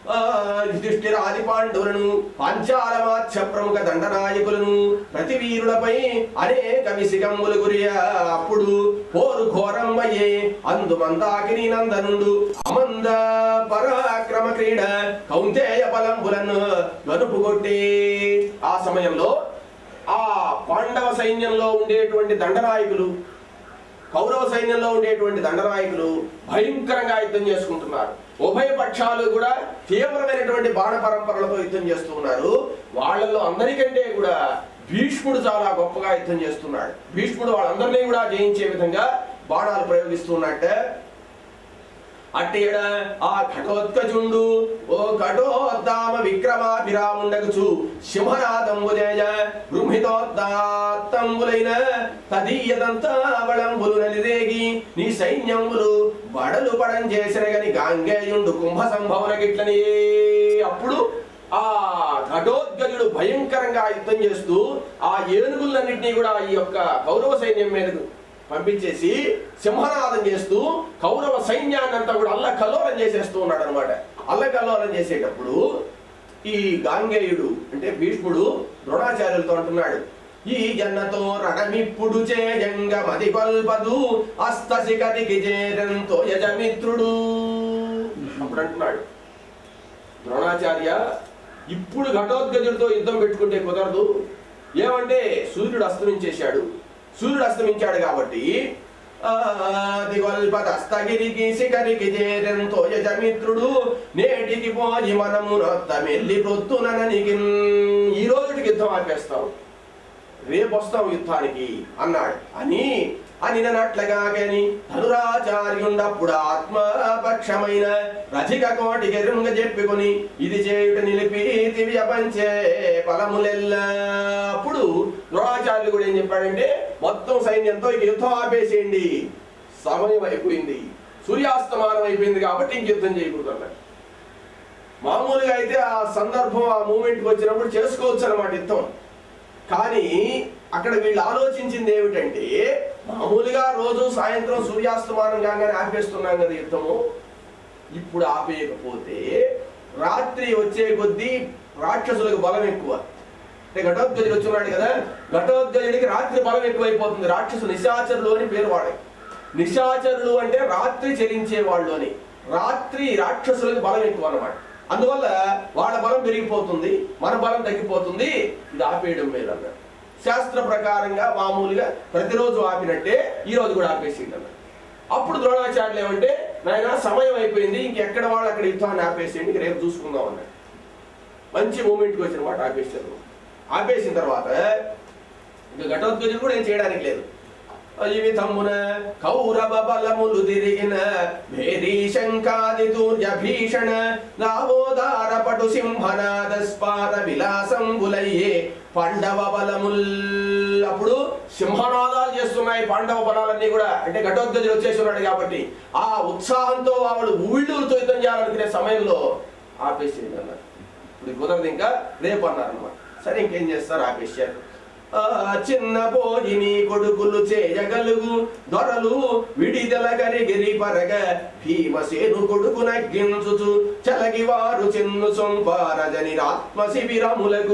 ఆ, యుధిష్ఠిరాది పాండవులను పాంచాలమాచ్య ప్రముఖ దండనాయకులను ప్రతి వీరులపై అనేక విసిగమ్ములు గురి అప్పుడు పోరు ఘోరమయ్యే అందు మందాకిని నందనుండు అమంద పరాక్రమ క్రీడ కౌంతేయ బలంబులను గనుపు కొట్టి ఆ సమయంలో ఆ పాండవ సైన్యంలో ఉండేటువంటి దండనాయకులు కౌరవ సైన్యంలో ఉండేటువంటి దండనాయకులు భయంకరంగా యుద్ధం చేసుకుంటున్నారు ఉభయ పక్షాలు కూడా తీవ్రమైనటువంటి బాణ పరంపరలతో యుద్ధం చేస్తూ ఉన్నారు వాళ్ళల్లో అందరికంటే కూడా భీష్ముడు చాలా గొప్పగా యుద్ధం చేస్తున్నాడు భీష్ముడు వాళ్ళందరినీ కూడా జయించే విధంగా బాణాలు ప్రయోగిస్తున్నట్టే అట్టేడ ఆ ఘటోత్కజుండు ఓ ఘటోద్దామ విక్రమాభిరాముండగుచు సింహనాదంబుజయ బృంహితోద్దాత్తంబులైన తదీయదంతావళంబులు నలిరేగి నీ సైన్యములు బడలు పడం చేసిన గని గాంగేయుండు కుంభ సంభవన గిట్లని అప్పుడు ఆ ఘటోద్గజుడు భయంకరంగా యుద్ధం చేస్తూ ఆ ఏనుగులన్నింటినీ కూడా ఈ యొక్క కౌరవ సైన్యం మీదకు పంపించేసి సింహనాదం చేస్తూ కౌరవ సైన్యాన్ని అంతా కూడా అల్ల కల్లోలం చేసేస్తూ ఉన్నాడు అనమాట అల్ల కల్లోలం చేసేటప్పుడు ఈ గాంగేయుడు అంటే భీష్ముడు ద్రోణాచార్యులతో అంటున్నాడు ఈ జన్నతో రణమిప్పుడు చేయంగ మది కొల్పదు అస్తశిఖరికి చేరంతో యజమిత్రుడు అప్పుడు అంటున్నాడు ద్రోణాచార్య ఇప్పుడు ఘటోద్గజుడితో యుద్ధం పెట్టుకుంటే కుదరదు ఏమంటే సూర్యుడు అస్తమించేశాడు సూర్యుడు అస్తమించాడు కాబట్టి దిగొల్పదస్తగిరికి శిఖరికి చేరంతో యజమిత్రుడు నేటికి పోయి మనము రొత్తమెల్లి ప్రొత్తుననికి ఈ రోజుకి యుద్ధం ఆపేస్తాం రేపు వస్తాం యుద్ధానికి అన్నాడు అని అనినట్లుగా గని ధనురాచార్యుండప్పుడు ఆత్మపక్షమైన రథిక కోటికి రుంగ చెప్పుకొని ఇది చేయుట నిలిపి దివ్య పంచే ఫలములెల్ల అప్పుడు ద్రోణాచార్యులు కూడా ఏం చెప్పాడంటే మొత్తం సైన్యంతో ఇక యుద్ధం ఆపేసేయండి సమయం అయిపోయింది సూర్యాస్తమానం అయిపోయింది కాబట్టి ఇంక యుద్ధం చేయకూడదు అన్నాడు మామూలుగా అయితే ఆ సందర్భం ఆ మూమెంట్కి వచ్చినప్పుడు చేసుకోవచ్చు అనమాట యుద్ధం కానీ అక్కడ వీళ్ళు ఆలోచించింది ఏమిటంటే మామూలుగా రోజు సాయంత్రం సూర్యాస్తమానం కాగానే ఆపేస్తున్నాం కదా యుద్ధము ఇప్పుడు ఆపేయకపోతే రాత్రి వచ్చే కొద్దీ రాక్షసులకు బలం ఎక్కువ అంటే ఘటోద్గజుడు వచ్చున్నాడు కదా ఘటోద్గజుడికి రాత్రి బలం ఎక్కువైపోతుంది రాక్షసు నిశాచరులు అని పేరు వాడే నిశాచరులు అంటే రాత్రి చరించే వాళ్ళు అని రాత్రి రాక్షసులకు బలం ఎక్కువ అన్నమాట అందువల్ల వాళ్ళ బలం పెరిగిపోతుంది మన బలం తగ్గిపోతుంది ఇది ఆపేయడం మేలు అన్నాడు శాస్త్ర ప్రకారంగా మామూలుగా ప్రతిరోజు ఆపినట్టే ఈ రోజు కూడా ఆపేసింది అన్నాడు అప్పుడు ద్రోణాచార్యులు ఏమంటే నాయన సమయం అయిపోయింది ఇంకెక్కడ వాళ్ళు అక్కడ యుద్ధాన్ని ఆపేసేయండి ఇంక రేపు చూసుకుందాం అన్నాడు మంచి మూమెంట్కి వచ్చిన మాట ఆపేశారు ఆపేసిన తర్వాత ఇంకా ఘటోత్కజుడు కూడా ఏం చేయడానికి లేదు ఈ విధమున కౌరవ బలములు తిరిగిన భేరీ శంకాది దూర్య భీషణ దావోదార పటు సింహనాద స్పార విలాసంబులయ్యే పాండవ బలముల్ అప్పుడు సింహనాదాలు చేస్తున్నాయి పాండవ బలాలన్నీ కూడా అంటే ఘటోద్గజుడు వచ్చేసి ఉన్నాడు కాబట్టి ఆ ఉత్సాహంతో ఆవిడ ఊళ్ళూరుతో యుద్ధం చేయాలనుకునే సమయంలో ఆపేసింది అన్నారు ఇప్పుడు కుదరదు ఇంకా రేపు అన్నారు అనమాట సరే ఇంకేం చేస్తారు ఆపేశారు ఆ చిన్న పోజిని కొడుకులు చేయగలుగు దొరలు విడిదల గరిగిరి పరగ భీమసేను కొడుకు నగ్గించుచు చలగి వారు చిన్ను సొంపారజని ఆత్మ శిబిరములకు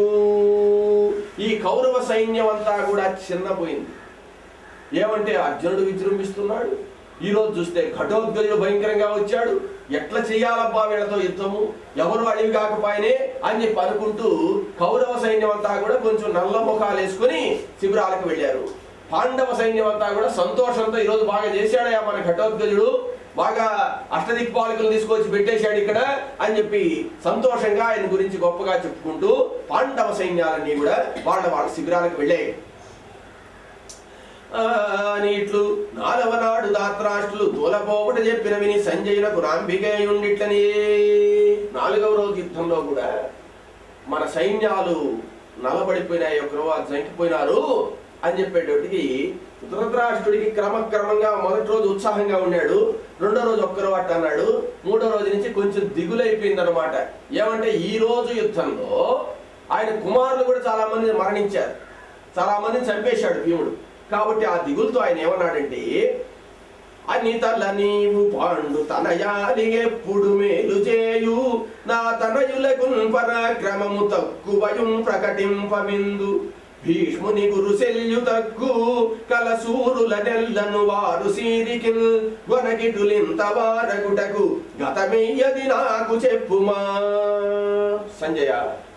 ఈ కౌరవ సైన్యం అంతా కూడా చిన్నపోయింది ఏమంటే అర్జునుడు విజృంభిస్తున్నాడు ఈ రోజు చూస్తే ఘటోద్గజుడు భయంకరంగా వచ్చాడు ఎట్లా చేయాలబ్బా వీళ్ళతో యుద్ధము ఎవరు అడివి కాకపోయినే అని చెప్పి అనుకుంటూ కౌరవ సైన్యం అంతా కూడా కొంచెం నల్ల ముఖాలు వేసుకుని శిబిరాలకు వెళ్ళారు పాండవ సైన్యం అంతా కూడా సంతోషంతో ఈరోజు బాగా చేశాడయా మన ఘటోద్గజుడు బాగా అష్టదిక్పాలకులు తీసుకొచ్చి పెట్టేశాడు ఇక్కడ అని చెప్పి సంతోషంగా ఆయన గురించి గొప్పగా చెప్పుకుంటూ పాండవ సైన్యాలన్నీ కూడా వాళ్ళ వాళ్ళ శిబిరాలకు వెళ్ళాయి ఆ, నీట్లు నాలవ నాడు దాత్రాష్ట్రులు తోలపోవట చెప్పిన విని సంజయునకు రాంబికేయుండిట్లని నాలుగవ రోజు యుద్ధంలో కూడా మన సైన్యాలు నలబడిపోయినాయి ఒకరు జంకిపోయినారు అని చెప్పేటప్పటికి ధృతరాష్ట్రుడికి క్రమక్రమంగా మొదటి రోజు ఉత్సాహంగా ఉన్నాడు రెండో రోజు ఒక్కరు అట్ట అన్నాడు మూడో రోజు నుంచి కొంచెం దిగులైపోయింది అనమాట ఏమంటే ఈ రోజు యుద్ధంలో ఆయన కుమారులు కూడా చాలా మంది మరణించారు చాలా మందిని చంపేశాడు భీముడు కాబట్టి ఆ దిగులతో ఆయన ఏమన్నాడంటే అని తల నీవు పాండు తనయాలి ఎప్పుడు మేలు చేయు నా తనయులకు పరాక్రమము తక్కువయుం ప్రకటింపమిందు భీష్ముని గురు శల్యు తక్కు కలసూరుల నెల్లను వారు సీరికిల్ వనకిటులింత వారగుటకు గతమెయ్యది నాకు చెప్పుమా సంజయ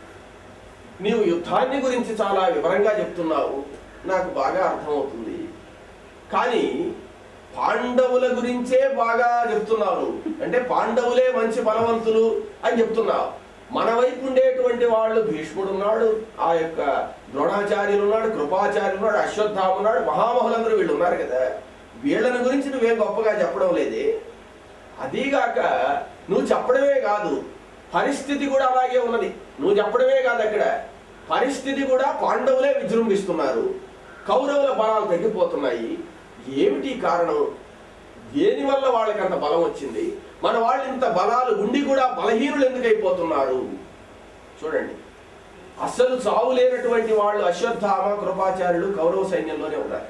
నీవు యుద్ధాన్ని గురించి చాలా వివరంగా చెప్తున్నావు నాకు బాగా అర్థమవుతుంది కానీ పాండవుల గురించే బాగా చెప్తున్నావు అంటే పాండవులే మంచి బలవంతులు అని చెప్తున్నావు మన వైపు ఉండేటువంటి వాళ్ళు భీష్ముడు ఉన్నాడు ఆ యొక్క ద్రోణాచార్యులు ఉన్నాడు కృపాచార్యులు ఉన్నాడు అశ్వత్థామ ఉన్నాడు మహామహులందరూ వీళ్ళు ఉన్నారు కదా వీళ్ళని గురించి నువ్వేం గొప్పగా చెప్పడం లేదే అదీగాక నువ్వు చెప్పడమే కాదు పరిస్థితి కూడా అలాగే ఉన్నది నువ్వు చెప్పడమే కాదు అక్కడ పరిస్థితి కూడా పాండవులే విజృంభిస్తున్నారు కౌరవుల బలాలు తగ్గిపోతున్నాయి ఏమిటి కారణం దేని వల్ల వాళ్ళకి అంత బలం వచ్చింది మన వాళ్ళు ఇంత బలాలు ఉండి కూడా బలహీనులు ఎందుకు అయిపోతున్నారు చూడండి అసలు చావు లేనటువంటి వాళ్ళు అశ్వత్థామ కృపాచార్యులు కౌరవ సైన్యంలోనే ఉన్నారు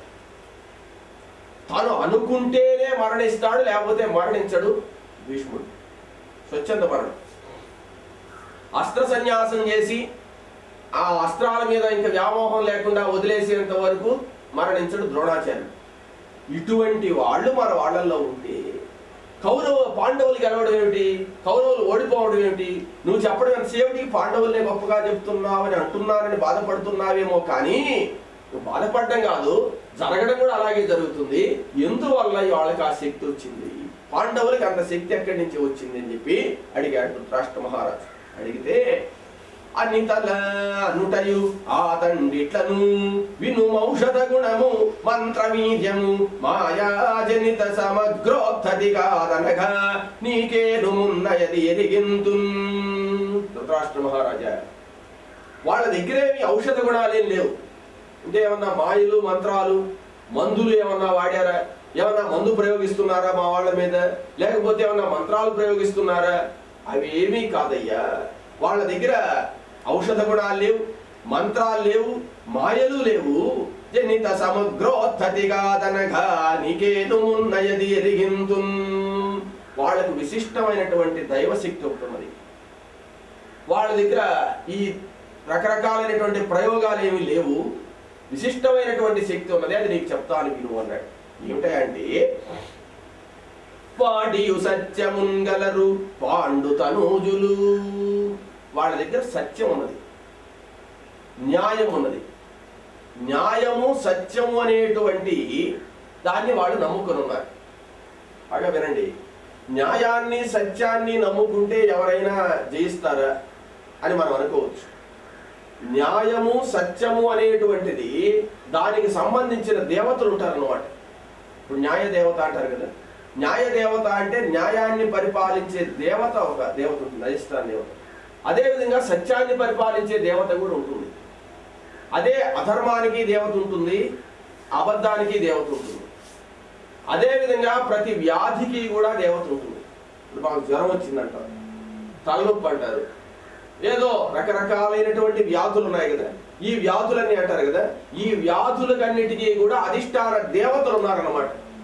తాను అనుకుంటేనే మరణిస్తాడు లేకపోతే మరణించడు భీష్ముడు స్వచ్ఛంద మరణం అస్త్ర సన్యాసం చేసి ఆ అస్త్రాల మీద ఇంకా వ్యామోహం లేకుండా వదిలేసేంత వరకు మరణించడు ద్రోణాచార్యుడు ఇటువంటి వాళ్ళు మన వాళ్ళల్లో ఉంటే కౌరవ పాండవులు గెలవడం ఏమిటి కౌరవులు ఓడిపోవడం ఏమిటి నువ్వు చెప్పడం ఎంతసేపటికి పాండవులనే గొప్పగా చెప్తున్నావని అంటున్నానని బాధపడుతున్నావేమో కానీ నువ్వు బాధపడడం కాదు జరగడం కూడా అలాగే జరుగుతుంది ఎందువల్ల వాళ్ళకి ఆ శక్తి వచ్చింది పాండవులకి అంత శక్తి ఎక్కడి నుంచి వచ్చింది అని చెప్పి అడిగాడు రాష్ట్ర మహారాజు అడిగితే అనితల అనుటయు ఆ తండ్రిట్లను విను ఔషధ గుణము మంత్రవీర్యము మాయాజనిత సమగ్రోత్తది కాదనగా నీకేను మున్నయది ఎరిగింతు ధృతరాష్ట్ర మహారాజా వాళ్ళ దగ్గరేమి ఔషధ గుణాలేం లేవు అంటే ఏమన్నా మాయలు మంత్రాలు మందులు ఏమన్నా వాడారా ఏమన్నా మందు ప్రయోగిస్తున్నారా మా వాళ్ళ మీద లేకపోతే ఏమన్నా మంత్రాలు ప్రయోగిస్తున్నారా అవి ఏమీ కాదయ్యా వాళ్ళ దగ్గర ఔషధ గుణాలు లేవు మంత్రాలు లేవు మాయలు లేవు జనిత సమగ్రోత్తతిగాదనగా నీకేను మున్నయది ఎరిగింతు వాళ్ళకు విశిష్టమైనటువంటి దైవశక్తి ఒకటి ఉన్నది వాళ్ళ దగ్గర ఈ రకరకాలైనటువంటి ప్రయోగాలు ఏమీ లేవు విశిష్టమైనటువంటి శక్తి ఉన్నది అది నీకు చెప్తాను విను అన్నాడు ఏమిటంటే పాడియు సత్యముంగలరు పాండు తనూజులు వాళ్ళ దగ్గర సత్యం ఉన్నది న్యాయం ఉన్నది న్యాయము సత్యము అనేటువంటి దాన్ని వాళ్ళు నమ్ముకొని ఉన్నారు బాగా వినండి న్యాయాన్ని సత్యాన్ని నమ్ముకుంటే ఎవరైనా జయిస్తారా అని మనం అనుకోవచ్చు న్యాయము సత్యము అనేటువంటిది దానికి సంబంధించిన దేవతలు ఉంటారన్నమాట ఇప్పుడు న్యాయ దేవత అంటారు కదా న్యాయ దేవత అంటే న్యాయాన్ని పరిపాలించే దేవత ఒక దేవత ఉంటుంది అధిష్టాన దేవత అదేవిధంగా సత్యాన్ని పరిపాలించే దేవత కూడా ఉంటుంది అదే అధర్మానికి దేవత ఉంటుంది అబద్ధానికి దేవత ఉంటుంది అదేవిధంగా ప్రతి వ్యాధికి కూడా దేవత ఉంటుంది ఇప్పుడు మాకు జ్వరం వచ్చిందంటారు తలనొప్పి అంటారు ఏదో రకరకాలైనటువంటి వ్యాధులు ఉన్నాయి కదా ఈ వ్యాధులన్నీ అంటారు కదా ఈ వ్యాధులకన్నిటికీ కూడా అధిష్టాన దేవతలు ఉన్నారన్నమాట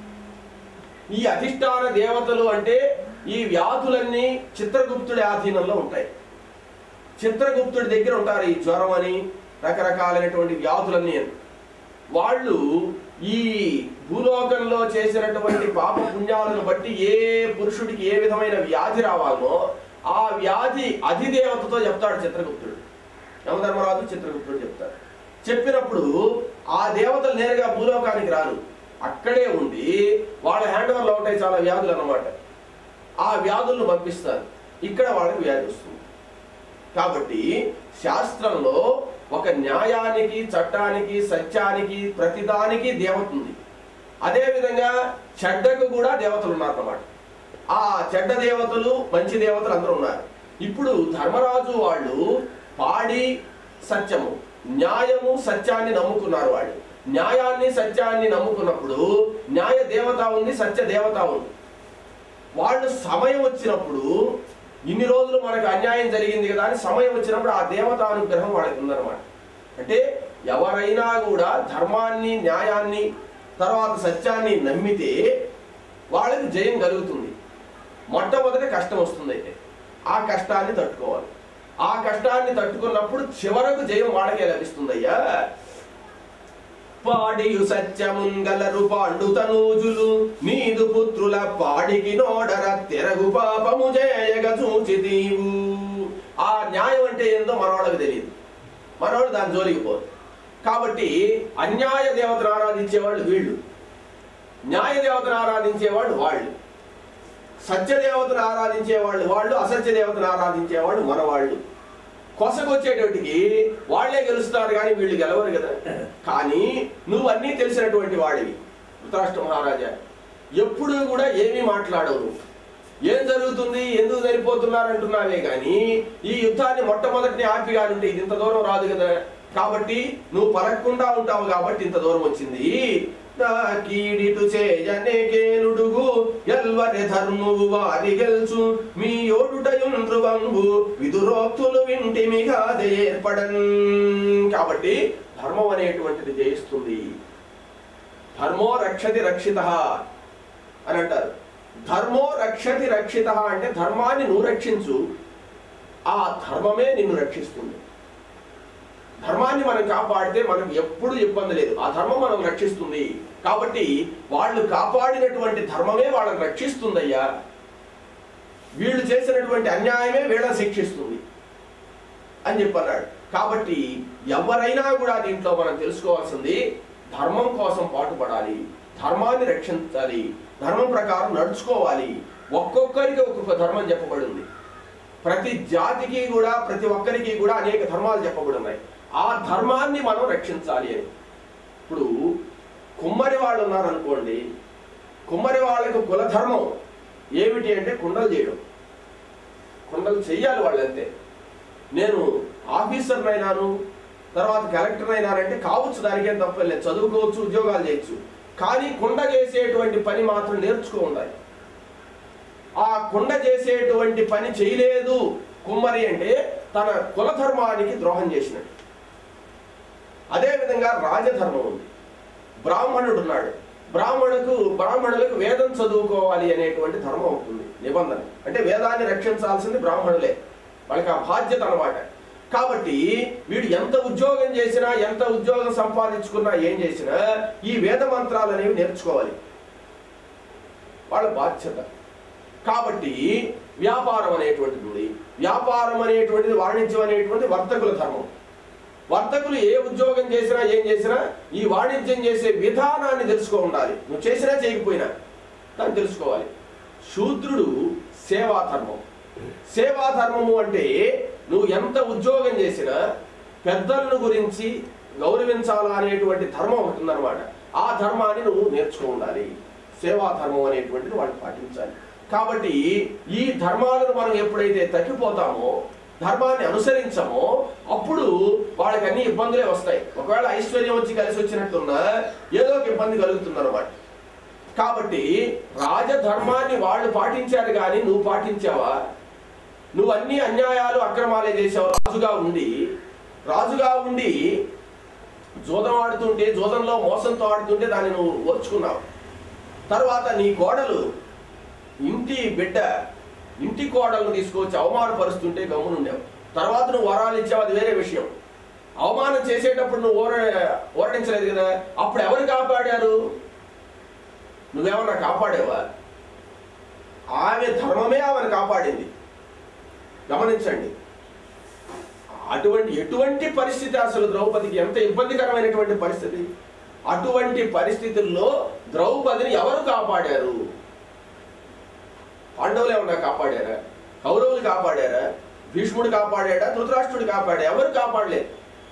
ఈ అధిష్టాన దేవతలు అంటే ఈ వ్యాధులన్నీ చిత్రగుప్తుడి ఆధీనంలో ఉంటాయి చిత్రగుప్తుడి దగ్గర ఉంటారు ఈ జ్వరం అని రకరకాలైనటువంటి వ్యాధులన్నీ అని వాళ్ళు ఈ భూలోకంలో చేసినటువంటి పాప పుణ్యాలను బట్టి ఏ పురుషుడికి ఏ విధమైన వ్యాధి రావాలనో ఆ వ్యాధి అధిదేవతతో చెప్తాడు చిత్రగుప్తుడు యమధర్మరాజు చిత్రగుప్తుడు చెప్తాడు చెప్పినప్పుడు ఆ దేవతలు నేరుగా భూలోకానికి రారు అక్కడే ఉండి వాళ్ళ హ్యాండ్ ఓవర్లో ఉంటాయి చాలా వ్యాధులు అన్నమాట ఆ వ్యాధులను పంపిస్తారు ఇక్కడ వాళ్ళకి వ్యాధి వస్తుంది కాబట్టి శాస్త్రంలో ఒక న్యాయానికి చట్టానికి సత్యానికి ప్రతిదానికి దేవత ఉంది అదేవిధంగా చెడ్డకు కూడా దేవతలు ఉన్నారన్నమాట ఆ చెడ్డ దేవతలు మంచి దేవతలు అందరూ ఉన్నారు ఇప్పుడు ధర్మరాజు వాళ్ళు పాడి సత్యము న్యాయము సత్యాన్ని నమ్ముకున్నారు వాళ్ళు న్యాయాన్ని సత్యాన్ని నమ్ముకున్నప్పుడు న్యాయ దేవత ఉంది సత్య దేవత ఉంది వాళ్ళు సమయం వచ్చినప్పుడు ఇన్ని రోజులు మనకు అన్యాయం జరిగింది కదా అని సమయం వచ్చినప్పుడు ఆ దేవత అనుగ్రహం వాళ్ళకి ఉందన్నమాట అంటే ఎవరైనా కూడా ధర్మాన్ని న్యాయాన్ని తర్వాత సత్యాన్ని నమ్మితే వాళ్ళకి జయం కలుగుతుంది మొట్టమొదటి కష్టం వస్తుంది అయితే ఆ కష్టాన్ని తట్టుకోవాలి ఆ కష్టాన్ని తట్టుకున్నప్పుడు చివరకు జయం వాళ్ళకే లభిస్తుందయ్యా పాడియు సత్యముంగలరు పాండు తనూజులు నీదు పుత్రుల పాడికి నోడర తెరగు పాపము చేయగ చూచితీవు ఆ న్యాయం అంటే ఏందో మనవాళ్ళకి తెలియదు మనవాళ్ళు దాని జోలికి పోరు కాబట్టి అన్యాయ దేవతను ఆరాధించేవాళ్ళు వీళ్ళు న్యాయ దేవతను ఆరాధించేవాళ్ళు వాళ్ళు సత్యదేవతను ఆరాధించేవాళ్ళు వాళ్ళు అసత్య దేవతను ఆరాధించేవాళ్ళు మనవాళ్ళు కొసకొచ్చేటోటికి వాళ్ళే గెలుస్తారు కానీ వీళ్ళు గెలవరు కదా కానీ నువ్వు అన్నీ తెలిసినటువంటి వాడివి ధృతరాష్ట్ర మహారాజా ఎప్పుడు కూడా ఏమీ మాట్లాడవు నువ్వు ఏం జరుగుతుంది ఎందుకు సరిపోతున్నారు అంటున్నావే కానీ ఈ యుద్ధాన్ని మొట్టమొదటిని ఆపి కానుంటే ఇది ఇంత దూరం రాదు కదా కాబట్టి నువ్వు పలకకుండా ఉంటావు కాబట్టి ఇంత దూరం వచ్చింది నా కీడిటు చేయనేకేనుడుగు ఎల్వరి ధర్మువు వారి గెల్చు మీ ఓడుటయుండ్రువంబు విదురోక్తులు వింటిమి కాదే ఏర్పడన్ కాబట్టి ధర్మం అనేటువంటిది జయిస్తుంది ధర్మో రక్షతి రక్షిత అని అంటారు ధర్మో రక్షతి రక్షిత అంటే ధర్మాన్ని నువ్వు రక్షించు ఆ ధర్మమే నిన్ను రక్షిస్తుంది ధర్మాన్ని మనం కాపాడితే మనకు ఎప్పుడు ఇబ్బంది లేదు ఆ ధర్మం మనం రక్షిస్తుంది కాబట్టి వాళ్ళు కాపాడినటువంటి ధర్మమే వాళ్ళని రక్షిస్తుందయ్యా వీళ్ళు చేసినటువంటి అన్యాయమే వీళ్ళని శిక్షిస్తుంది అని చెప్పన్నాడు కాబట్టి ఎవరైనా కూడా దీంట్లో మనం తెలుసుకోవాల్సింది ధర్మం కోసం పాటుపడాలి ధర్మాన్ని రక్షించాలి ధర్మం ప్రకారం నడుచుకోవాలి ఒక్కొక్కరికి ఒక్కొక్క ధర్మం చెప్పబడింది ప్రతి జాతికి కూడా ప్రతి ఒక్కరికి కూడా అనేక ధర్మాలు చెప్పబడి ఉన్నాయి ఆ ధర్మాన్ని మనం రక్షించాలి అని ఇప్పుడు కుమ్మరి వాళ్ళు ఉన్నారనుకోండి కుమ్మరి వాళ్ళకు కులధర్మం ఏమిటి అంటే కుండలు చేయడం కుండలు చెయ్యాలి వాళ్ళంతే నేను ఆఫీసర్ అయినాను తర్వాత కలెక్టర్ అయినానంటే కావచ్చు దానికేం తప్పలేదు చదువుకోవచ్చు ఉద్యోగాలు చేయొచ్చు కానీ కుండ చేసేటువంటి పని మాత్రం నేర్చుకో ఉండాలి ఆ కుండ చేసేటువంటి పని చేయలేదు కుమ్మరి అంటే తన కులధర్మానికి ద్రోహం చేసినట్టు అదేవిధంగా రాజధర్మం ఉంది బ్రాహ్మణుడు ఉన్నాడు బ్రాహ్మణుకు బ్రాహ్మణులకు వేదం చదువుకోవాలి అనేటువంటి ధర్మం ఉంటుంది నిబంధన అంటే వేదాన్ని రక్షించాల్సింది బ్రాహ్మణులే వాళ్ళకి ఆ బాధ్యత అన్నమాట కాబట్టి వీడు ఎంత ఉద్యోగం చేసినా ఎంత ఉద్యోగం సంపాదించుకున్నా ఏం చేసినా ఈ వేద మంత్రాలు అనేవి నేర్చుకోవాలి వాళ్ళ బాధ్యత కాబట్టి వ్యాపారం అనేటువంటిది ఉంది వ్యాపారం అనేటువంటిది వాణిజ్యం అనేటువంటిది వర్తకుల ధర్మం వర్తకులు ఏ ఉద్యోగం చేసినా ఏం చేసినా ఈ వాణిజ్యం చేసే విధానాన్ని తెలుసుకో ఉండాలి నువ్వు చేసినా చేయకపోయినా దాన్ని తెలుసుకోవాలి శూద్రుడు సేవా ధర్మం సేవా ధర్మము అంటే నువ్వు ఎంత ఉద్యోగం చేసినా పెద్దలను గురించి గౌరవించాలా అనేటువంటి ధర్మం ఒకటి ఉందన్నమాట ఆ ధర్మాన్ని నువ్వు నేర్చుకో ఉండాలి సేవా ధర్మం అనేటువంటిది వాళ్ళు పాటించాలి కాబట్టి ఈ ధర్మాలను మనం ఎప్పుడైతే తగ్గిపోతామో ధర్మాన్ని అనుసరించమో అప్పుడు వాళ్ళకి అన్ని ఇబ్బందులే వస్తాయి ఒకవేళ ఐశ్వర్యం వచ్చి కలిసి వచ్చినట్టున్నా ఏదో ఒక ఇబ్బంది కలుగుతుంది అనమాట కాబట్టి రాజధర్మాన్ని వాళ్ళు పాటించారు కానీ నువ్వు పాటించావా నువ్వు అన్ని అన్యాయాలు అక్రమాలే చేసావు రాజుగా ఉండి రాజుగా ఉండి జూదం ఆడుతుంటే జూదంలో మోసంతో ఆడుతుంటే దాన్ని నువ్వు ఓర్చుకున్నావు తర్వాత నీ కోడలు ఇంటి బిడ్డ ఇంటి కోడలను తీసుకొచ్చి అవమానపరుస్తుంటే గమ్మునుండేవు తర్వాత నువ్వు వరాలు ఇచ్చావు అది వేరే విషయం అవమానం చేసేటప్పుడు నువ్వు ఓర ఓరడించలేదు కదా అప్పుడు ఎవరు కాపాడారు నువ్వేమన్నా కాపాడేవా ఆమె ధర్మమే ఆమెను కాపాడింది గమనించండి అటువంటి ఎటువంటి పరిస్థితి అసలు ద్రౌపదికి ఎంత ఇబ్బందికరమైనటువంటి పరిస్థితి అటువంటి పరిస్థితుల్లో ద్రౌపదిని ఎవరు కాపాడారు పాండవులు ఏమన్నా కాపాడారా కౌరవులు కాపాడారా భీష్ముడు కాపాడాడా ధృతరాష్ట్రుడు కాపాడా ఎవరు కాపాడలేదు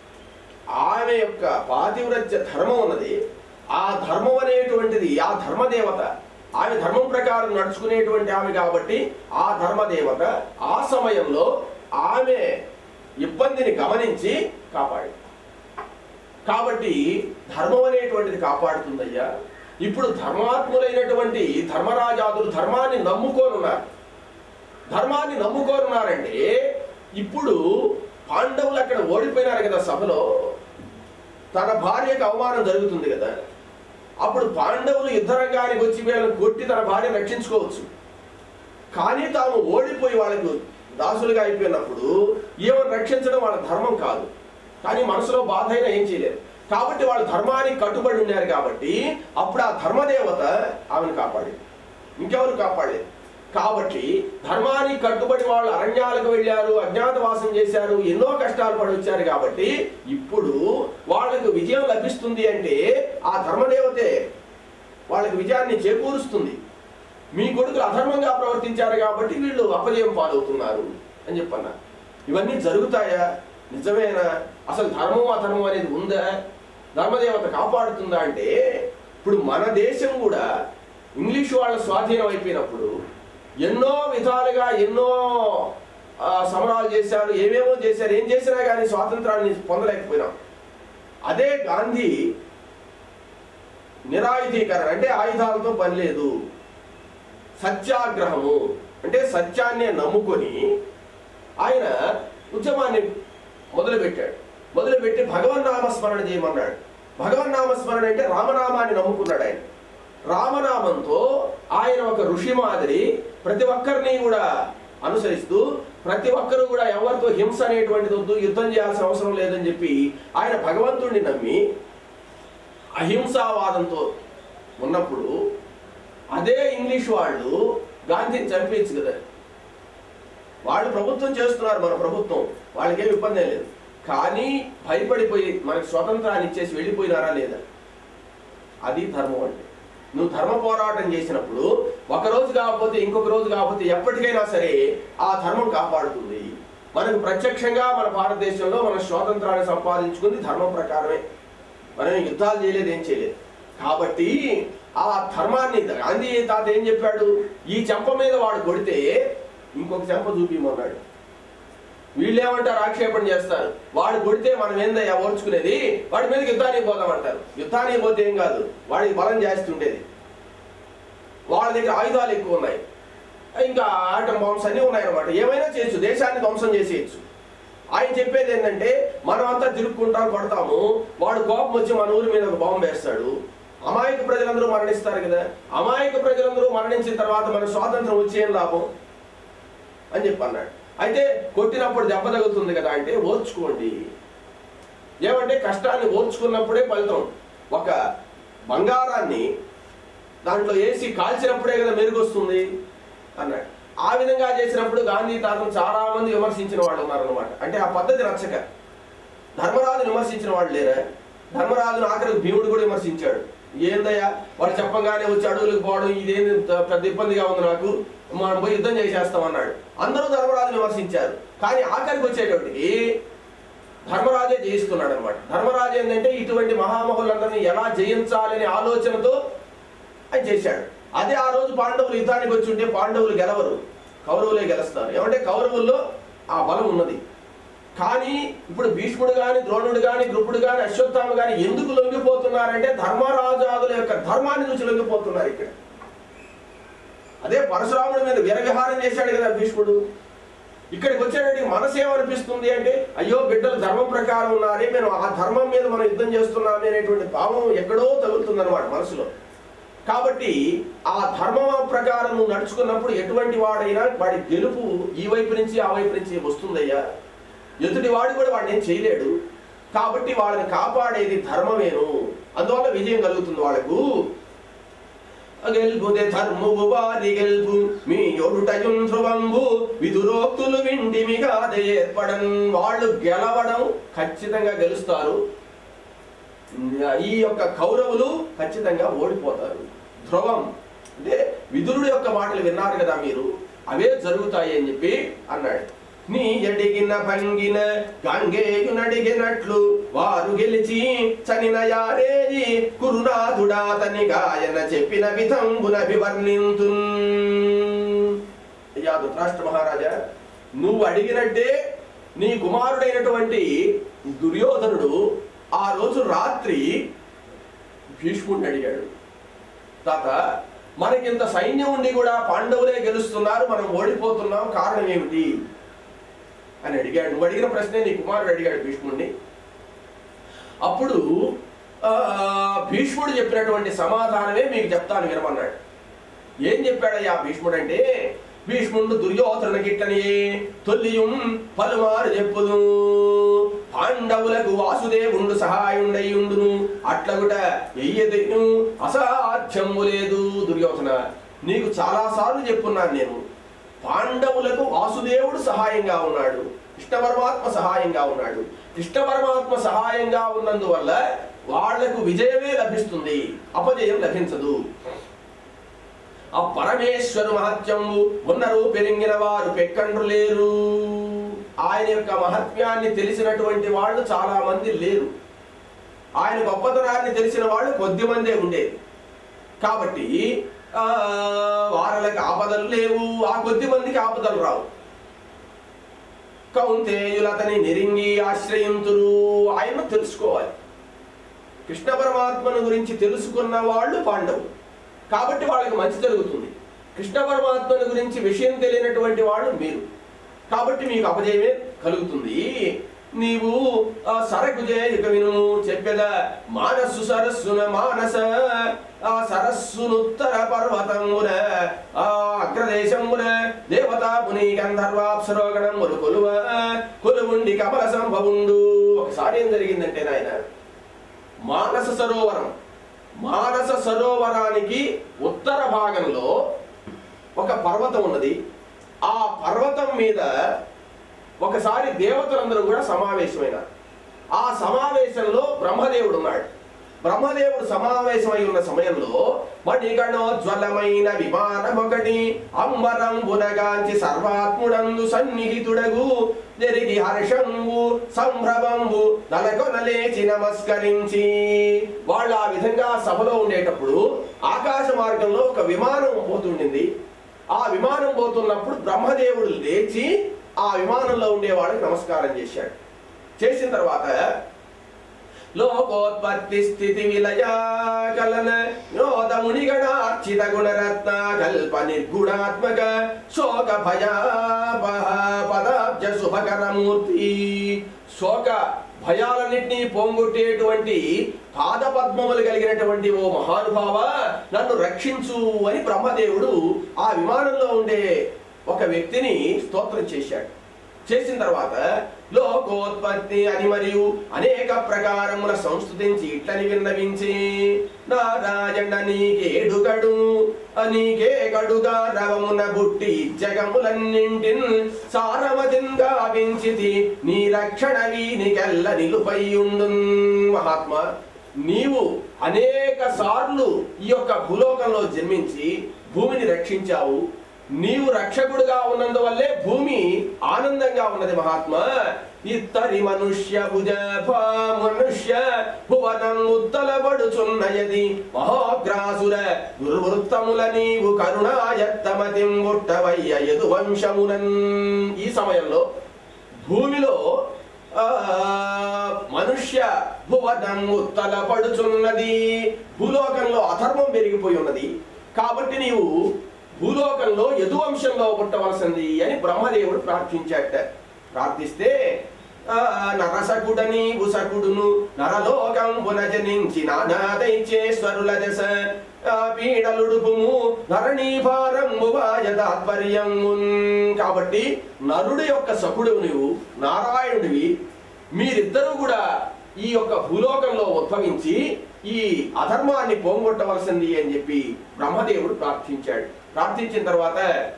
ఆమె యొక్క పాతివ్రత్య ధర్మం ఉన్నది ఆ ధర్మం అనేటువంటిది ఆ ధర్మదేవత ఆమె ధర్మం ప్రకారం నడుచుకునేటువంటి ఆమె కాబట్టి ఆ ధర్మదేవత ఆ సమయంలో ఆమె ఇబ్బందిని గమనించి కాపాడి కాబట్టి ధర్మం అనేటువంటిది కాపాడుతుందయ్యా ఇప్పుడు ధర్మాత్ములైనటువంటి ధర్మరాజాదులు ధర్మాన్ని నమ్ముకోనున్నారు ధర్మాన్ని నమ్ముకోనున్నారంటే ఇప్పుడు పాండవులు అక్కడ ఓడిపోయినారు కదా సభలో తన భార్యకు అవమానం జరుగుతుంది కదా అప్పుడు పాండవులు యుద్ధరంగానికి వచ్చి వీళ్ళని కొట్టి తన భార్యను రక్షించుకోవచ్చు కానీ తాము ఓడిపోయి వాళ్ళకు దాసులుగా అయిపోయినప్పుడు ఈమెను రక్షించడం వాళ్ళ ధర్మం కాదు కానీ మనసులో బాధ అయినా ఏం చేయలేరు కాబట్టి వాళ్ళు ధర్మానికి కట్టుబడి ఉన్నారు కాబట్టి అప్పుడు ఆ ధర్మదేవత ఆమెను కాపాడేది ఇంకెవరు కాపాడేది కాబట్టి ధర్మానికి కట్టుబడి వాళ్ళు అరణ్యాలకు వెళ్ళారు అజ్ఞాతవాసం చేశారు ఎన్నో కష్టాలు పడి వచ్చారు కాబట్టి ఇప్పుడు వాళ్ళకు విజయం లభిస్తుంది అంటే ఆ ధర్మదేవతే వాళ్ళకి విజయాన్ని చేకూరుస్తుంది మీ కొడుకులు అధర్మంగా ప్రవర్తించారు కాబట్టి వీళ్ళు అపజయం పాలవుతున్నారు అని చెప్పన్నా ఇవన్నీ జరుగుతాయా నిజమేనా అసలు ధర్మం అధర్మం అనేది ఉందా ధర్మదేవత కాపాడుతుందా అంటే ఇప్పుడు మన దేశం కూడా ఇంగ్లీష్ వాళ్ళ స్వాధీనం అయిపోయినప్పుడు ఎన్నో విధాలుగా ఎన్నో ఆ, సమరాలు చేశారు ఏమేమో చేశారు ఏం చేసినా కానీ స్వాతంత్రాన్ని పొందలేకపోయినాం అదే గాంధీ నిరాయుధీకరణ అంటే ఆయుధాలతో పని లేదు సత్యాగ్రహము అంటే సత్యాన్ని నమ్ముకొని ఆయన ఉద్యమాన్ని మొదలుపెట్టాడు మొదలుపెట్టి భగవన్ నామస్మరణ చేయమన్నాడు భగవన్ నామస్మరణ అంటే రామనామాన్ని నమ్ముకున్నాడు ఆయన రామనామంతో ఆయన ఒక ఋషి మాదిరి ప్రతి ఒక్కరిని కూడా అనుసరిస్తూ ప్రతి ఒక్కరు కూడా ఎవరితో హింస అనేటువంటిది వద్దు యుద్ధం చేయాల్సిన అవసరం లేదని చెప్పి ఆయన భగవంతుడిని నమ్మి అహింసావాదంతో ఉన్నప్పుడు అదే ఇంగ్లీష్ వాళ్ళు గాంధీని చంపించు కదా వాళ్ళు ప్రభుత్వం చేస్తున్నారు మన ప్రభుత్వం వాళ్ళకేం ఇబ్బంది ఏం లేదు కానీ భయపడిపోయి మనకి స్వతంత్రాన్ని ఇచ్చేసి వెళ్ళిపోయినారా లేదా అది ధర్మం అంటే నువ్వు ధర్మ పోరాటం చేసినప్పుడు ఒక రోజు కాకపోతే ఇంకొక రోజు కాకపోతే ఎప్పటికైనా సరే ఆ ధర్మం కాపాడుతుంది మనకు ప్రత్యక్షంగా మన భారతదేశంలో మన స్వాతంత్రాన్ని సంపాదించుకుంది ధర్మం ప్రకారమే మనం యుద్ధాలు చేయలేదు ఏం చేయలేదు కాబట్టి ఆ ధర్మాన్ని గాంధీ తాత ఏం చెప్పాడు ఈ చెంప మీద వాడు కొడితే ఇంకొక చెంప చూపిమన్నాడు వీళ్ళేమంటారు ఆక్షేపణ చేస్తారు వాడు కొడితే మనం ఏందయ్యా ఓర్చుకునేది వాడి మీదకి యుద్ధానికి పోదామంటారు యుద్ధానికి పోతే ఏం కాదు వాడికి బలం చేస్తుండేది వాళ్ళ దగ్గర ఆయుధాలు ఎక్కువ ఉన్నాయి ఇంకా ఆటం బాంబ్స్ అన్నీ ఉన్నాయన్నమాట ఏమైనా చేయొచ్చు దేశాన్ని ధ్వంసం చేసేయచ్చు ఆయన చెప్పేది ఏంటంటే మనం అంతా తిరుక్కుంటాం కొడతాము వాడు కోపం వచ్చి మన ఊరి మీద ఒక బాంబు వేస్తాడు అమాయక ప్రజలందరూ మరణిస్తారు కదా అమాయక ప్రజలందరూ మరణించిన తర్వాత మన స్వాతంత్రం వచ్చి ఏం లాభం అని చెప్పి అన్నాడు అయితే కొట్టినప్పుడు దెబ్బ తగులుతుంది కదా అంటే ఓర్చుకోండి ఏమంటే కష్టాన్ని ఓర్చుకున్నప్పుడే ఫలితం ఒక బంగారాన్ని దాంట్లో వేసి కాల్చినప్పుడే కదా మెరుగొస్తుంది అన్నాడు ఆ విధంగా చేసినప్పుడు గాంధీ తాతను చాలా మంది విమర్శించిన వాళ్ళు ఉన్నారన్నమాట అంటే ఆ పద్ధతి నచ్చక ధర్మరాజును విమర్శించిన వాళ్ళు లేరా ధర్మరాజును ఆఖరికి భీముడు కూడా విమర్శించాడు ఏందయ్యా వాడు చెప్పంగానే వచ్చి అడవులకు పోవడం ఇదేంది త- పెద్ద ఇబ్బందిగా ఉంది నాకు మనం పోయి యుద్ధం చేసేస్తాం అన్నాడు అందరూ ధర్మరాజును విమర్శించారు కానీ ఆఖరికి వచ్చేటప్పటికి ధర్మరాజే జయిస్తున్నాడు అనమాట ధర్మరాజు ఏంటంటే ఇటువంటి మహామహులందరినీ ఎలా జయించాలనే ఆలోచనతో ఆయన చేశాడు అదే ఆ రోజు పాండవులు యుద్ధానికి వచ్చి ఉంటే పాండవులు గెలవరు కౌరవులే గెలుస్తారు ఏమంటే కౌరవుల్లో ఆ బలం ఉన్నది కానీ ఇప్పుడు భీష్ముడు గాని ద్రోణుడు గాని కృపుడు గాని అశ్వత్థామ గాని ఎందుకు లొంగిపోతున్నారంటే ధర్మరాజాదుల యొక్క ధర్మాన్ని చూసి లొంగిపోతున్నారు ఇక్కడ అదే పరశురాముడి మీద వీరవిహారం చేశాడు కదా భీష్ముడు ఇక్కడికి వచ్చేటప్పటికి మనసు ఏమనిపిస్తుంది అంటే అయ్యో బిడ్డలు ధర్మం ప్రకారం ఉన్నారే మేము ఆ ధర్మం మీద మనం యుద్ధం చేస్తున్నామే అనేటువంటి భావం ఎక్కడో తగులుతుంది అనమాట మనసులో కాబట్టి ఆ ధర్మం ప్రకారం నువ్వు నడుచుకున్నప్పుడు ఎటువంటి వాడైనా వాడి గెలుపు ఈ వైపు నుంచి ఆ వైపు నుంచి వస్తుందయ్యా ఎదుటి వాడు కూడా వాడిని ఏం చేయలేడు కాబట్టి వాళ్ళని కాపాడేది ధర్మమేను అందువల్ల విజయం కలుగుతుంది వాళ్ళకు గెల్పుదే ధర్మువు వారి గెల్పు మీ యొడుటయున్ ధ్రువంబు విదురోక్తులు వింటి మిగాదే ఏర్పడన్ వాళ్ళు గెలవడం ఖచ్చితంగా గెలుస్తారు ఈ యొక్క కౌరవులు ఖచ్చితంగా ఓడిపోతారు ధ్రువం అంటే విదురుడు యొక్క మాటలు విన్నారు కదా మీరు అవే జరుగుతాయి అని చెప్పి అన్నాడు నీ ఎడిగిన భంగిన గంగేయునడిగినట్లు వారు గెలిచి చనిన యారేయి కురునాథుడా తని గాయన చెప్పిన విధంబున వివర్ణింతు అయ్యా ధృతరాష్ట్ర మహారాజా నువ్వు అడిగినట్టే నీ కుమారుడైనటువంటి దుర్యోధనుడు ఆ రోజు రాత్రి భీష్ముడిని అడిగాడు తాత మనకింత సైన్యం ఉండి కూడా పాండవులే గెలుస్తున్నారు మనం ఓడిపోతున్నాం కారణం ఏమిటి అని అడిగాడు నువ్వు అడిగిన ప్రశ్నే నీ కుమారుడు అడిగాడు భీష్ముడిని అప్పుడు ఆ, భీష్ముడు చెప్పినటువంటి సమాధానమే మీకు చెప్తాను వినమన్నాడు ఏం చెప్పాడయ్యా భీష్ముడు అంటే భీష్ముండు దుర్యోధన గిట్టనియే తొల్లియుం పలుమారు చెప్పుదు పాండవులకు వాసుదేవుండు సహాయుండయుండును అట్లగుట ఎయ్యదెను అసాధ్యము లేదు దుర్యోధన నీకు చాలా సార్లు చెప్పున్నాను నేను పాండవులకు వాసుదేవుడు సహాయంగా ఉన్నాడు కృష్ణ పరమాత్మ సహాయంగా ఉన్నాడు కృష్ణ పరమాత్మ సహాయంగా ఉన్నందువల్ల వాళ్లకు విజయమే లభిస్తుంది అపజయం లభించదు ఆ పరమేశ్వరు మహత్యము ఉన్నరు పెరిగిన వారు పెక్కండ్రు లేరు ఆయన యొక్క మహత్యాన్ని తెలిసినటువంటి వాళ్ళు చాలా మంది లేరు ఆయన గొప్పతనాన్ని తెలిసిన వాళ్ళు కొద్ది మందే ఉండేది కాబట్టి ఆ, వారలకు ఆపదలు లేవు ఆ కొద్ది మందికి ఆపదలు రావు కౌంతేయులతని నెరింగి ఆశ్రయింతురు ఆయన తెలుసుకోవాలి కృష్ణ పరమాత్మను గురించి తెలుసుకున్న వాళ్ళు పాండవులు కాబట్టి వాళ్ళకి మంచి జరుగుతుంది కృష్ణ పరమాత్మను గురించి విషయం తెలియనటువంటి వాళ్ళు మీరు కాబట్టి మీకు అపజయమే కలుగుతుంది నీవు ఆ సరకు చేయుక విను చెప్పెద మానస్సు సరస్సున మానస ఆ సరస్సునుత్తర పర్వతమున ఆ అగ్రదేశమున దేవతా ముని గంధర్వాప్సరోగణములు కొలువ కొలువుండి కమల సంభవుండు ఒకసారి ఏం జరిగిందంటే నాయన మానస సరోవరం మానస సరోవరానికి ఉత్తర భాగంలో ఒక పర్వతం ఉన్నది ఆ పర్వతం మీద ఒకసారి దేవతలందరూ కూడా సమావేశమైనారు ఆ సమావేశంలో బ్రహ్మదేవుడు ఉన్నాడు బ్రహ్మదేవుడు సమావేశమై ఉన్న సమయంలో మణిగణోజ్వలమైన విమానం ఒకటి అంబరంబునగాంచి సర్వాత్ముడందు సన్నిహితుడగు జరిగి హర్షంబు సంభ్రమంబు తలకొన లేచి నమస్కరించి వాళ్ళు ఆ విధంగా సభలో ఉండేటప్పుడు ఆకాశ మార్గంలో ఒక విమానం పోతుండింది ఆ విమానం పోతున్నప్పుడు బ్రహ్మదేవుడు లేచి ఆ విమానంలో ఉండేవాడికి నమస్కారం చేశాడు చేసిన తర్వాత లోకోత్పత్తి స్థితి విలయ కలన వినోద మునిగణార్చిత గుణరత్న కల్ప నిర్గుణాత్మక శోక భయాపహ పదాబ్జ శుభకరమూర్తి శోక భయాలన్నింటినీ పోంగొట్టేటువంటి పాద పద్మములు కలిగినటువంటి ఓ మహానుభావ నన్ను రక్షించు అని బ్రహ్మదేవుడు ఆ విమానంలో ఉండే ఒక వ్యక్తిని స్తోత్రం చేశాడు చేసిన తర్వాత లోకోత్పత్తి అని మరియు అనేక ప్రకారముల సంస్థించి ఇట్లని విన్నవించి నారాయణ నీకేడుగడు నీకే కడుగా రవమున బుట్టి జగములన్నింటిన్ సారవతిన్ గావించితి నీ రక్షణ వీనికెల్ల నిలుపయ్యుండు మహాత్మా నీవు అనేక సార్లు ఈ యొక్క భూలోకంలో జన్మించి భూమిని రక్షించావు నీవు రక్షకుడుగా ఉన్నందువల్లే భూమి ఆనందంగా ఉన్నది మహాత్మా ఇత్తరి మనుష్య భుజ భా మనుష్య భువనం ఉత్తలబడుచున్నయది మహోగ్రాసుర దుర్వృత్తముల నీవు కరుణాయత్తమతిం ముట్టవయ్య యదు వంశమునన్ ఈ సమయంలో భూమిలో ఆ, మనుష్య భువనం ఉత్తలపడుచున్నది భూలోకంలో అధర్మం పెరిగిపోయి ఉన్నది కాబట్టి నీవు భూలోకంలో యదువంశంలో పుట్టవలసింది అని బ్రహ్మదేవుడు ప్రార్థించాట ప్రార్థిస్తే ఆ, నరసకుడని ఉసకుడును నరలోకం పునజనించి నానాదైచేశ్వరుల దశ ఆ, పీడలుడుపుము ధరణీ భారము వాయ తాత్పర్యమున్ కాబట్టి నరుడి యొక్క సకుడు నీవు నారాయణుడివి మీరిద్దరూ కూడా ఈ యొక్క భూలోకంలో ఉద్భవించి ఈ అధర్మాన్ని పోగొట్టవలసింది అని చెప్పి బ్రహ్మదేవుడు ప్రార్థించాడు ప్రార్థించిన తర్వాత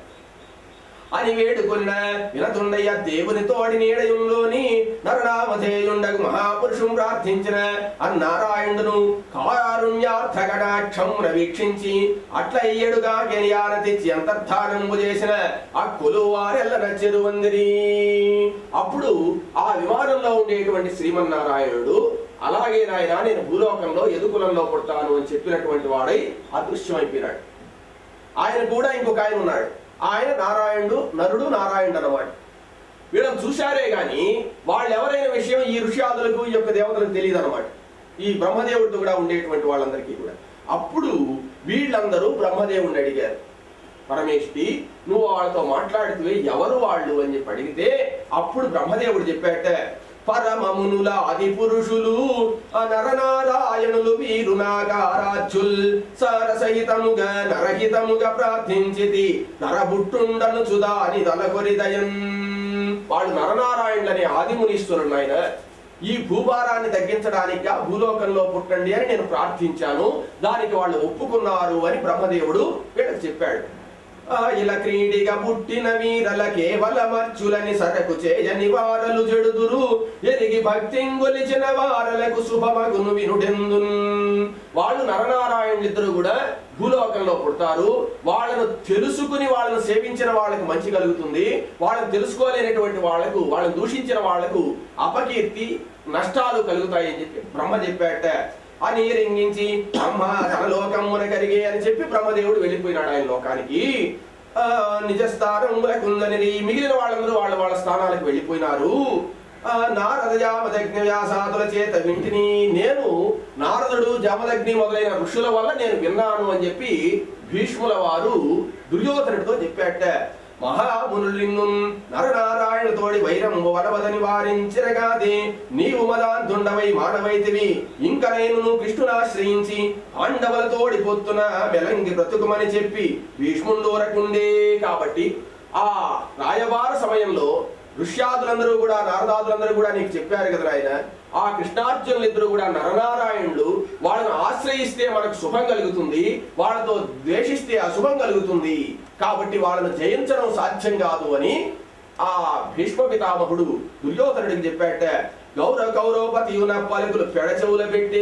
అని వేడుకొన్న వినతుండయ్య దేవుని తోడి నీడయుంలోని నరనామధేయుండగు మహాపురుషుం ప్రార్థించిన అన్నారాయణుడును కారుణ్యార్థ కటాక్షమున వీక్షించి అట్లయ్యడుగా గెలియాన తెచ్చి అంతర్ధానము చేసిన ఆ కొలువారెల్ల నచ్చెరు వందిరి అప్పుడు ఆ విమానంలో ఉండేటువంటి శ్రీమన్నారాయణుడు అలాగే నాయన నేను భూలోకంలో ఎదుకులంలో పుడతాను అని చెప్పినటువంటి వాడై అదృశ్యమైపోయినాడు ఆయన కూడా ఇంకొక ఆయన ఉన్నాడు ఆయన నారాయణుడు నరుడు నారాయణుడు అన్నమాట వీళ్ళని చూశారే గాని వాళ్ళు ఎవరైన విషయం ఈ ఋషియాదులకు ఈ యొక్క దేవతలకు తెలియదు అనమాట ఈ బ్రహ్మదేవుడితో కూడా ఉండేటువంటి వాళ్ళందరికీ కూడా అప్పుడు వీళ్ళందరూ బ్రహ్మదేవుడిని అడిగారు పరమేష్టి నువ్వు వాళ్ళతో మాట్లాడితే ఎవరు వాళ్ళు అని చెప్పి అడిగితే అప్పుడు బ్రహ్మదేవుడు చెప్పాట పరమమునుల ఆది పురుషులు ఆ నరనారాయణులు వీరు నాగారాజ్యుల్ సరసహితముగా నరహితముగా ప్రార్థించితి నరబుట్టుండను చుదాని దలకొరిదయం వాళ్ళు నరనారాయణులని ఆది మునీశ్వరులు ఆయన ఈ భూభారాన్ని తగ్గించడానికి భూలోకంలో పుట్టండి అని నేను ప్రార్థించాను దానికి వాళ్ళు ఒప్పుకున్నారు అని బ్రహ్మదేవుడు వీళ్ళకి చెప్పాడు ఆ ఇలా క్రీడిగా పుట్టిన వీరల కేవల మర్చులని సరకు చేయని వారలు జడుదురు ఎరిగి భక్తి గొలిచిన వారలకు శుభమగును వినుడెందున్ వాళ్ళు నరనారాయణులిద్దరు కూడా భూలోకంలో పుడతారు వాళ్ళను తెలుసుకుని వాళ్ళను సేవించిన వాళ్ళకి మంచి కలుగుతుంది వాళ్ళని తెలుసుకోలేనటువంటి వాళ్ళకు వాళ్ళని దూషించిన వాళ్ళకు అపకీర్తి నష్టాలు కలుగుతాయి అని చెప్పి బ్రహ్మ చెప్పాట అని రింగించి అమ్మ తన లోకమున కరిగే అని చెప్పి బ్రహ్మదేవుడు వెళ్ళిపోయినాడు ఆయన లోకానికి ఆ, నిజ స్థానములకుందని మిగిలిన వాళ్ళందరూ వాళ్ళ వాళ్ళ స్థానాలకు వెళ్ళిపోయినారు ఆ, నారద జామదగ్ని వ్యాసాదుల చేత వింటిని నేను నారదుడు జామదగ్ని మొదలైన ఋషుల వల్ల నేను విన్నాను అని చెప్పి భీష్ముల వారు దుర్యోధనుడితో చెప్పాట మహామునులిన్ను నరనారాయణతోడి వైరంబు వలవదని వారించిరగాదే నీవు మదాంతుండవై మానవైతివి ఇంక నేను కృష్ణునాశ్రయించి పాండవులతోడి పొత్తున వెలంగి బ్రతుకుమని చెప్పి భీష్ముండోరకుండే కాబట్టి ఆ రాయబార సమయంలో ఋష్యాదులందరూ కూడా నారదాదులందరూ కూడా నీకు చెప్పారు కదా ఆయన ఆ కృష్ణార్జునులు ఇద్దరు కూడా నరనారాయణులు వాళ్ళని ఆశ్రయిస్తే మనకు శుభం కలుగుతుంది వాళ్ళతో ద్వేషిస్తే అశుభం కలుగుతుంది కాబట్టి వాళ్ళను జయించడం సాధ్యం కాదు అని ఆ భీష్మ పితామహుడు దుర్యోధనుడికి చెప్పాట గౌరవ కౌరవపతియున పలుకులు పెడచెవుల పెట్టి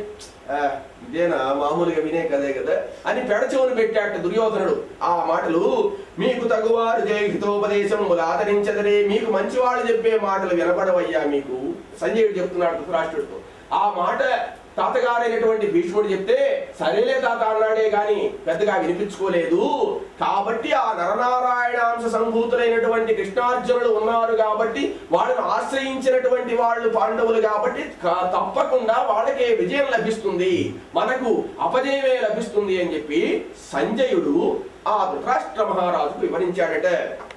ఆ, ఇదేనా మామూలుగా వినే కదే కదా అని పెడచెవును పెట్టాట దుర్యోధనుడు ఆ మాటలు మీకు తగువారు జయహితోపదేశం ఆదరించదరే మీకు మంచివాళ్ళు చెప్పే మాటలు వినపడవయ్యా మీకు సంజయుడు చెప్తున్నాడు ధృతరాష్ట్రుడితో ఆ మాట తాతగారైనటువంటి భీష్ముడు చెప్తే సరేలే తాత అన్నాడే గాని పెద్దగా వినిపించుకోలేదు కాబట్టి ఆ నరనారాయణాంశ సంభూతులైనటువంటి కృష్ణార్జునులు ఉన్నారు కాబట్టి వాళ్ళను ఆశ్రయించినటువంటి వాళ్ళు పాండవులు కాబట్టి క- తప్పకుండా వాళ్ళకే విజయం లభిస్తుంది మనకు అపజయమే లభిస్తుంది అని చెప్పి సంజయుడు ఆ ధృతరాష్ట్ర మహారాజుకు వివరించాడట